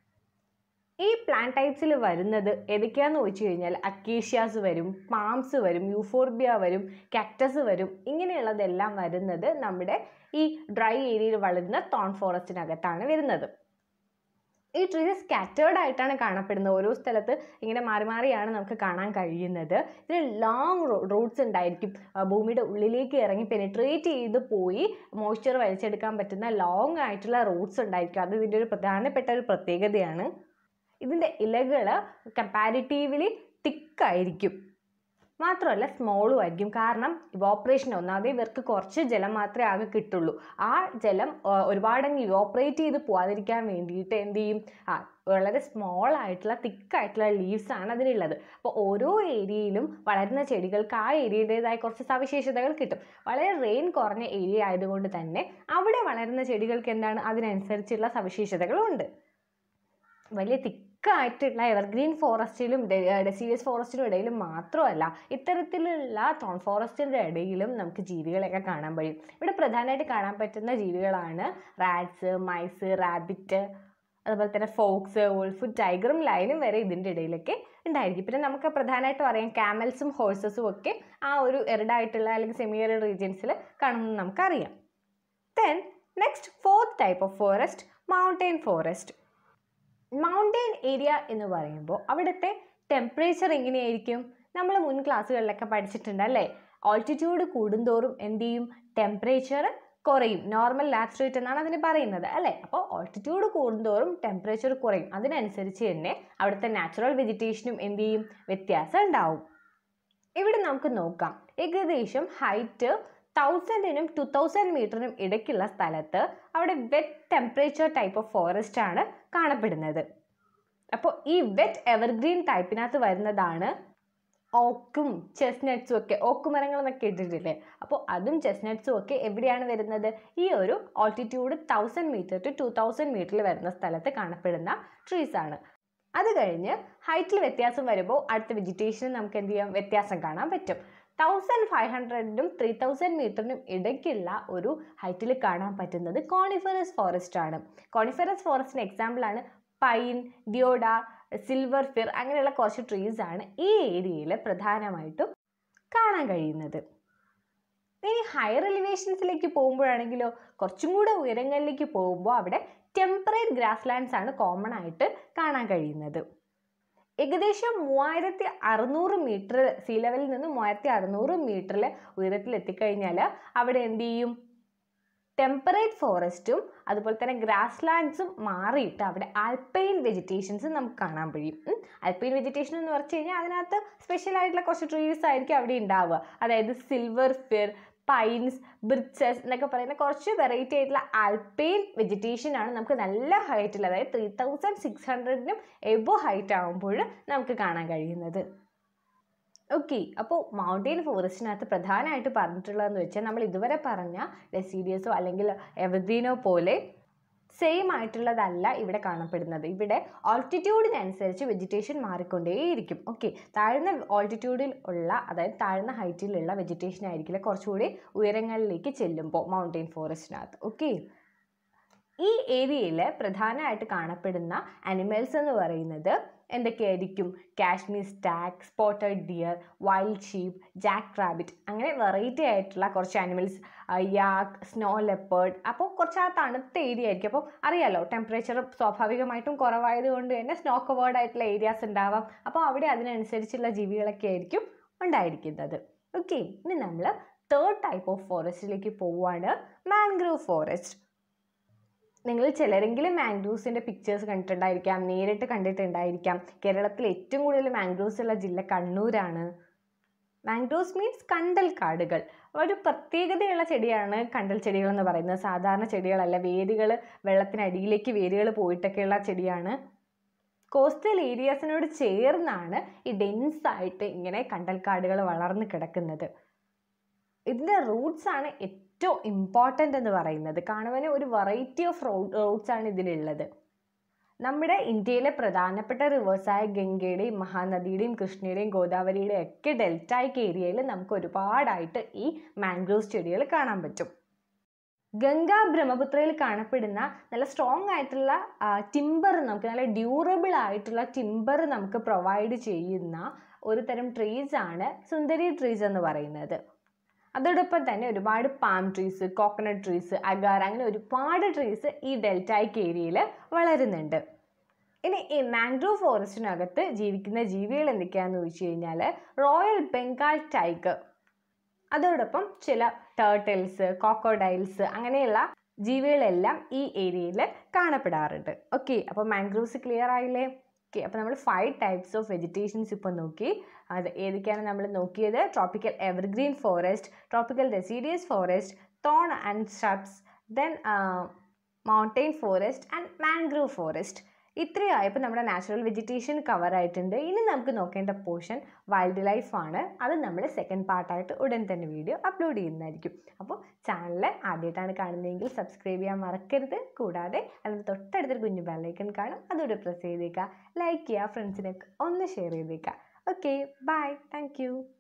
Speaker 1: ഈ പ്ലാന്റ് ടൈപ്സിൽ വരുന്നത് ഏതൊക്കെയാണെന്ന് ചോദിച്ചു കഴിഞ്ഞാൽ അക്കേഷ്യാസ് വരും പാംസ് വരും യൂഫോർബിയ വരും കാക്ടസ് വരും ഇങ്ങനെയുള്ളതെല്ലാം വരുന്നത് നമ്മുടെ ഈ ഡ്രൈ ഏരിയയിൽ വളരുന്ന തോൺ ഫോറസ്റ്റിനകത്താണ് വരുന്നത് ഈ ട്രീസ് സ്കാറ്റേർഡ് ആയിട്ടാണ് കാണപ്പെടുന്നത് ഓരോ സ്ഥലത്ത് ഇങ്ങനെ മാറി മാറിയാണ് നമുക്ക് കാണാൻ കഴിയുന്നത് ഇതിന് ലോങ് റൂട്ട്സ് ഉണ്ടായിരിക്കും ഭൂമിയുടെ ഉള്ളിലേക്ക് ഇറങ്ങി പെനിട്രേറ്റ് ചെയ്ത് പോയി മോയ്സ്ചർ വലിച്ചെടുക്കാൻ പറ്റുന്ന ലോങ് ആയിട്ടുള്ള റൂട്ട്സ് ഉണ്ടായിരിക്കും അത് ഇതിൻ്റെ ഒരു പ്രധാനപ്പെട്ട ഒരു പ്രത്യേകതയാണ് ഇതിൻ്റെ ഇലകൾ കമ്പാരിറ്റീവ്ലി തിക്കായിരിക്കും മാത്രമല്ല സ്മോളും ആയിരിക്കും കാരണം ഇവോപ്പറേഷൻ ഒന്നാമത് ഇവർക്ക് കുറച്ച് ജലം മാത്രമേ ആകെ കിട്ടുള്ളൂ ആ ജലം ഒരുപാടങ്ങ് ഇവോപ്പറേറ്റ് ചെയ്ത് പോകാതിരിക്കാൻ വേണ്ടിയിട്ട് എന്ത് ചെയ്യും ആ വളരെ സ്മോൾ ആയിട്ടുള്ള തിക്കായിട്ടുള്ള ലീവ്സ് ആണ് അതിനുള്ളത് അപ്പോൾ ഓരോ ഏരിയയിലും വളരുന്ന ചെടികൾക്ക് ആ ഏരിയയുടേതായ കുറച്ച് സവിശേഷതകൾ കിട്ടും വളരെ റെയിൻ കുറഞ്ഞ ഏരിയ ആയതുകൊണ്ട് തന്നെ അവിടെ വളരുന്ന ചെടികൾക്ക് എന്താണ് അതിനനുസരിച്ചുള്ള സവിശേഷതകളും ഉണ്ട് വലിയ തിക്കായിട്ടുള്ള എവർഗ്രീൻ ഫോറസ്റ്റിലും ഡെസീരിയസ് ഫോറസ്റ്റിനും ഇടയിലും മാത്രമല്ല ഇത്തരത്തിലുള്ള തോൺ ഫോറസ്റ്റിൻ്റെ ഇടയിലും നമുക്ക് ജീവികളെയൊക്കെ കാണാൻ കഴിയും ഇവിടെ പ്രധാനമായിട്ട് കാണാൻ പറ്റുന്ന ജീവികളാണ് റാറ്റ്സ് മൈസ് റാബിറ്റ് അതുപോലെ തന്നെ ഫോക്സ് വോൾഫ് ടൈഗറും ലൈനും വരെ ഇതിൻ്റെ ഇടയിലൊക്കെ ഉണ്ടായിരിക്കും പിന്നെ നമുക്ക് പ്രധാനമായിട്ട് പറയാം ക്യാമൽസും ഹോഴ്സസും ഒക്കെ ആ ഒരു എറിഡായിട്ടുള്ള അല്ലെങ്കിൽ സെമി എറിഡ് റീജിയൻസിൽ കാണുമെന്ന് നമുക്കറിയാം then next fourth type of forest mountain forest mountain area എന്ന് പറയുമ്പോൾ അവിടുത്തെ ടെമ്പറേച്ചർ എങ്ങനെയായിരിക്കും നമ്മൾ മുൻ ക്ലാസ്സുകളിലൊക്കെ പഠിച്ചിട്ടുണ്ട് അല്ലേ ഓൾട്ടിറ്റ്യൂഡ് കൂടുന്തോറും എന്ത് ചെയ്യും ടെമ്പറേച്ചർ കുറയും നോർമൽ ലാബ്സ് റേറ്റ് എന്നാണ് അതിന് പറയുന്നത് അല്ലേ അപ്പോൾ ഓൾട്ടിറ്റ്യൂഡ് കൂടുന്തോറും ടെമ്പറേച്ചർ കുറയും അതിനനുസരിച്ച് തന്നെ അവിടുത്തെ നാച്ചുറൽ വെജിറ്റേഷനും എന്ത് ചെയ്യും വ്യത്യാസം ഉണ്ടാവും ഇവിടെ നമുക്ക് നോക്കാം ഏകദേശം ഹൈറ്റ് തൗസൻഡിനും ടു തൗസൻഡ് മീറ്ററിനും ഇടയ്ക്കുള്ള സ്ഥലത്ത് അവിടെ wet temperature type of forest ആണ് കാണപ്പെടുന്നത് അപ്പോൾ ഈ വെറ്റ് എവർഗ്രീൻ ടൈപ്പിനകത്ത് വരുന്നതാണ് ഓക്കും ചെസ്നട്സും ഒക്കെ ഓക്ക് മരങ്ങൾ എന്നൊക്കെ ഇട്ടിട്ടില്ലേ അപ്പോൾ അതും ചെസ്നട്സും ഒക്കെ എവിടെയാണ് വരുന്നത് ഈ ഒരു altitude thousand metre to two thousand മീറ്ററിൽ വരുന്ന സ്ഥലത്ത് കാണപ്പെടുന്ന ട്രീസ് ആണ് അത് കഴിഞ്ഞ് ഹൈറ്റിൽ വ്യത്യാസം വരുമ്പോൾ അടുത്ത വെജിറ്റേഷനും നമുക്ക് എന്ത് ചെയ്യാം വ്യത്യാസം കാണാൻ പറ്റും തൗസൻഡ് ഫൈവ് ഹൺഡ്രഡിനും ത്രീ തൗസൻഡ് മീറ്ററിനും ഇടയ്ക്കുള്ള ഒരു ഹൈറ്റിൽ കാണാൻ പറ്റുന്നത് കോണിഫറസ് ഫോറസ്റ്റ് ആണ് കോണിഫറസ് ഫോറസ്റ്റിന് എക്സാമ്പിളാണ് പൈൻ ഡിയോഡ സിൽവർ ഫിർ അങ്ങനെയുള്ള കുറച്ച് ട്രീസ് ആണ് ഈ ഏരിയയിൽ പ്രധാനമായിട്ടും കാണാൻ കഴിയുന്നത് ഇനി ഹയർ എലിവേഷൻസിലേക്ക് പോകുമ്പോഴാണെങ്കിലോ കുറച്ചും കൂടെ ഉയരങ്ങളിലേക്ക് പോകുമ്പോൾ അവിടെ ടെമ്പറേറ്റ് ഗ്രാസ് ലാൻഡ്സ് ആണ് കോമൺ ആയിട്ട് കാണാൻ കഴിയുന്നത് ഏകദേശം മൂവായിരത്തി അറുന്നൂറ് മീറ്റർ സീ ലെവലിൽ നിന്ന് മൂവായിരത്തി അറുന്നൂറ് മീറ്ററിൽ ഉയരത്തിൽ എത്തിക്കഴിഞ്ഞാൽ അവിടെ എന്ത് ചെയ്യും ടെമ്പറേറ്റ് ഫോറസ്റ്റും അതുപോലെ തന്നെ ഗ്രാസ് ലാൻഡ്സും മാറിയിട്ട് അവിടെ ആൽപ്പൈൻ വെജിറ്റേഷൻസ് നമുക്ക് കാണാൻ കഴിയും ആൽപ്പൈൻ വെജിറ്റേഷൻ എന്ന് പറഞ്ഞു കഴിഞ്ഞാൽ അതിനകത്ത് സ്പെഷ്യൽ ആയിട്ടുള്ള കുറച്ച് ട്രീസ് ആയിരിക്കും അവിടെ ഉണ്ടാവുക അതായത് സിൽവർ ഫിർ പൈൻസ് ബ്രിച്ചസ് എന്നൊക്കെ പറയുന്ന കുറച്ച് വെറൈറ്റി ആയിട്ടുള്ള ആൽപ്പൈൻ വെജിറ്റേഷൻ ആണ് നമുക്ക് നല്ല ഹൈറ്റിൽ അതായത് ത്രീ തൗസൻഡ് സിക്സ് ഹൺഡ്രഡിനും എബോ ഹൈറ്റ് ആകുമ്പോൾ നമുക്ക് കാണാൻ കഴിയുന്നത് ഓക്കെ അപ്പോൾ മൗണ്ടെയിൻ ഫോറസ്റ്റിനകത്ത് പ്രധാനമായിട്ട് പറഞ്ഞിട്ടുള്ളതെന്ന് വെച്ചാൽ നമ്മൾ ഇതുവരെ പറഞ്ഞ ഡെസീഡിയസോ അല്ലെങ്കിൽ എവദീനോ പോലെ സെയിം ആയിട്ടുള്ളതല്ല ഇവിടെ കാണപ്പെടുന്നത് ഇവിടെ ഓൾട്ടിറ്റ്യൂഡിനനുസരിച്ച് വെജിറ്റേഷൻ മാറിക്കൊണ്ടേയിരിക്കും ഓക്കെ താഴ്ന്ന ഓൾട്ടിറ്റ്യൂഡിൽ ഉള്ള അതായത് താഴ്ന്ന ഹൈറ്റിലുള്ള വെജിറ്റേഷൻ ആയിരിക്കില്ല കുറച്ചുകൂടി ഉയരങ്ങളിലേക്ക് ചെല്ലുമ്പോൾ മൗണ്ടെയിൻ ഫോറസ്റ്റിനകത്ത് ഓക്കെ ഈ ഏരിയയിൽ പ്രധാനമായിട്ട് കാണപ്പെടുന്ന അനിമൽസ് എന്ന് പറയുന്നത് എന്തൊക്കെയായിരിക്കും Kashmir stag spotted deer wild sheep jack rabbit അങ്ങനെ വെറൈറ്റി ആയിട്ടുള്ള കുറച്ച് അനിമൽസ് യാക്ക് സ്നോ ലെപ്പേർഡ് അപ്പോൾ കുറച്ച് ആ തണുത്ത ഏരിയ ആയിരിക്കും അപ്പോൾ അറിയാലോ ടെമ്പറേച്ചർ സ്വാഭാവികമായിട്ടും കുറവായത് കൊണ്ട് തന്നെ സ്നോ കവേർഡ് ആയിട്ടുള്ള ഏരിയാസ് ഉണ്ടാവാം അപ്പോൾ അവിടെ അതിനനുസരിച്ചുള്ള ജീവികളൊക്കെ ആയിരിക്കും ഉണ്ടായിരിക്കുന്നത് ഓക്കെ ഇനി നമ്മൾ തേർഡ് ടൈപ്പ് ഓഫ് ഫോറസ്റ്റിലേക്ക് പോവുകയാണ് മാൻഗ്രൂവ് ഫോറസ്റ്റ് നിങ്ങൾ ചിലരെങ്കിലും മാംഗ്രൂവ്സിൻ്റെ പിക്ചേഴ്സ് കണ്ടിട്ടുണ്ടായിരിക്കാം നേരിട്ട് കണ്ടിട്ടുണ്ടായിരിക്കാം കേരളത്തിൽ ഏറ്റവും കൂടുതൽ മാംഗ്രൂവ്സ് ഉള്ള ജില്ല കണ്ണൂരാണ് മാംഗ്രൂവ്സ് മീൻസ് കണ്ടൽ കാടുകൾ ഒരു പ്രത്യേകതയുള്ള ചെടിയാണ് കണ്ടൽ ചെടികൾ എന്ന് പറയുന്നത് സാധാരണ ചെടികളല്ല വേരുകൾ വെള്ളത്തിനടിയിലേക്ക് വേരുകൾ പോയിട്ടൊക്കെയുള്ള ചെടിയാണ് കോസ്റ്റൽ ഏരിയാസിനോട് ചേർന്നാണ് ഈ ഡെൻസ് ആയിട്ട് ഇങ്ങനെ കണ്ടൽക്കാടുകൾ വളർന്നു കിടക്കുന്നത് ഇതിൻ്റെ റൂട്ട്സ് ആണ് ഏറ്റവും ഇമ്പോർട്ടൻ്റ് എന്ന് പറയുന്നത് കാണുവാൻ ഒരു വെറൈറ്റി ഓഫ് റൂട്ട്സ് ആണ് ഇതിലുള്ളത് നമ്മുടെ ഇന്ത്യയിലെ പ്രധാനപ്പെട്ട റിവേഴ്സായ ഗംഗയുടെയും മഹാനദിയുടെയും കൃഷ്ണയുടെയും ഗോദാവരിയുടെയും ഒക്കെ ഡെൽറ്റായിക് ഏരിയയിൽ നമുക്ക് ഒരുപാടായിട്ട് ഈ മാംഗ്രൂവ്സ് ചെടികൾ കാണാൻ പറ്റും ഗംഗ ബ്രഹ്മപുത്രയിൽ കാണപ്പെടുന്ന നല്ല സ്ട്രോങ് ആയിട്ടുള്ള ടിമ്പർ നമുക്ക് നല്ല ഡ്യൂറബിൾ ആയിട്ടുള്ള ടിമ്പർ നമുക്ക് പ്രൊവൈഡ് ചെയ്യുന്ന ഒരു തരം ട്രീസ് ആണ് സുന്ദരി ട്രീസ് എന്ന് പറയുന്നത് അതോടൊപ്പം തന്നെ ഒരുപാട് പാം ട്രീസ് കോക്കനട്ട് ട്രീസ് അഗാർ അങ്ങനെ ഒരുപാട് ട്രീസ് ഈ ഡെൽറ്റായിക് ഏരിയയിൽ വളരുന്നുണ്ട് ഇനി ഈ മാംഗ്രൂവ് ഫോറസ്റ്റിനകത്ത് ജീവിക്കുന്ന ജീവികൾ എന്തൊക്കെയാണെന്ന് ചോദിച്ചു കഴിഞ്ഞാൽ റോയൽ ബംഗാൾ ടൈഗർ അതോടൊപ്പം ചില ടേർട്ടിൽസ് കോക്കോഡൈൽസ് അങ്ങനെയുള്ള ജീവികളെല്ലാം ഈ ഏരിയയിൽ കാണപ്പെടാറുണ്ട് ഓക്കെ അപ്പോൾ മാംഗ്രൂവ്സ് ക്ലിയർ ആയില്ലേ ഓക്കെ അപ്പോൾ നമ്മൾ ഫൈവ് ടൈപ്സ് ഓഫ് വെജിറ്റേഷൻസ് ഇപ്പോൾ നോക്കി അത് ഏതൊക്കെയാണ് നമ്മൾ നോക്കിയത് tropical evergreen forest tropical deciduous forest thorn and shrubs then mountain forest and mangrove forest ഇത്രയായപ്പോൾ നമ്മുടെ നാച്ചുറൽ വെജിറ്റേഷൻ കവർ ആയിട്ടുണ്ട് ഇനി നമുക്ക് നോക്കേണ്ട പോർഷൻ വൈൽഡ് ലൈഫ് ആണ് അത് നമ്മൾ സെക്കൻഡ് പാർട്ടായിട്ട് ഉടൻ തന്നെ വീഡിയോ അപ്ലോഡ് ചെയ്യുന്നതായിരിക്കും അപ്പോൾ ചാനൽ ആദ്യമായിട്ടാണ് കാണുന്നതെങ്കിൽ സബ്സ്ക്രൈബ് ചെയ്യാൻ മറക്കരുത് കൂടാതെ അതിന് തൊട്ടടുത്തൊരു കുഞ്ഞു ബെല്ലൈക്കൺ കാണും അതോടെ പ്രസ് ചെയ്തേക്കുക ലൈക്ക് ചെയ്യുക ഫ്രണ്ട്സിനൊക്കെ ഒന്ന് ഷെയർ ചെയ്തേക്കുക ഓക്കെ ബൈ താങ്ക്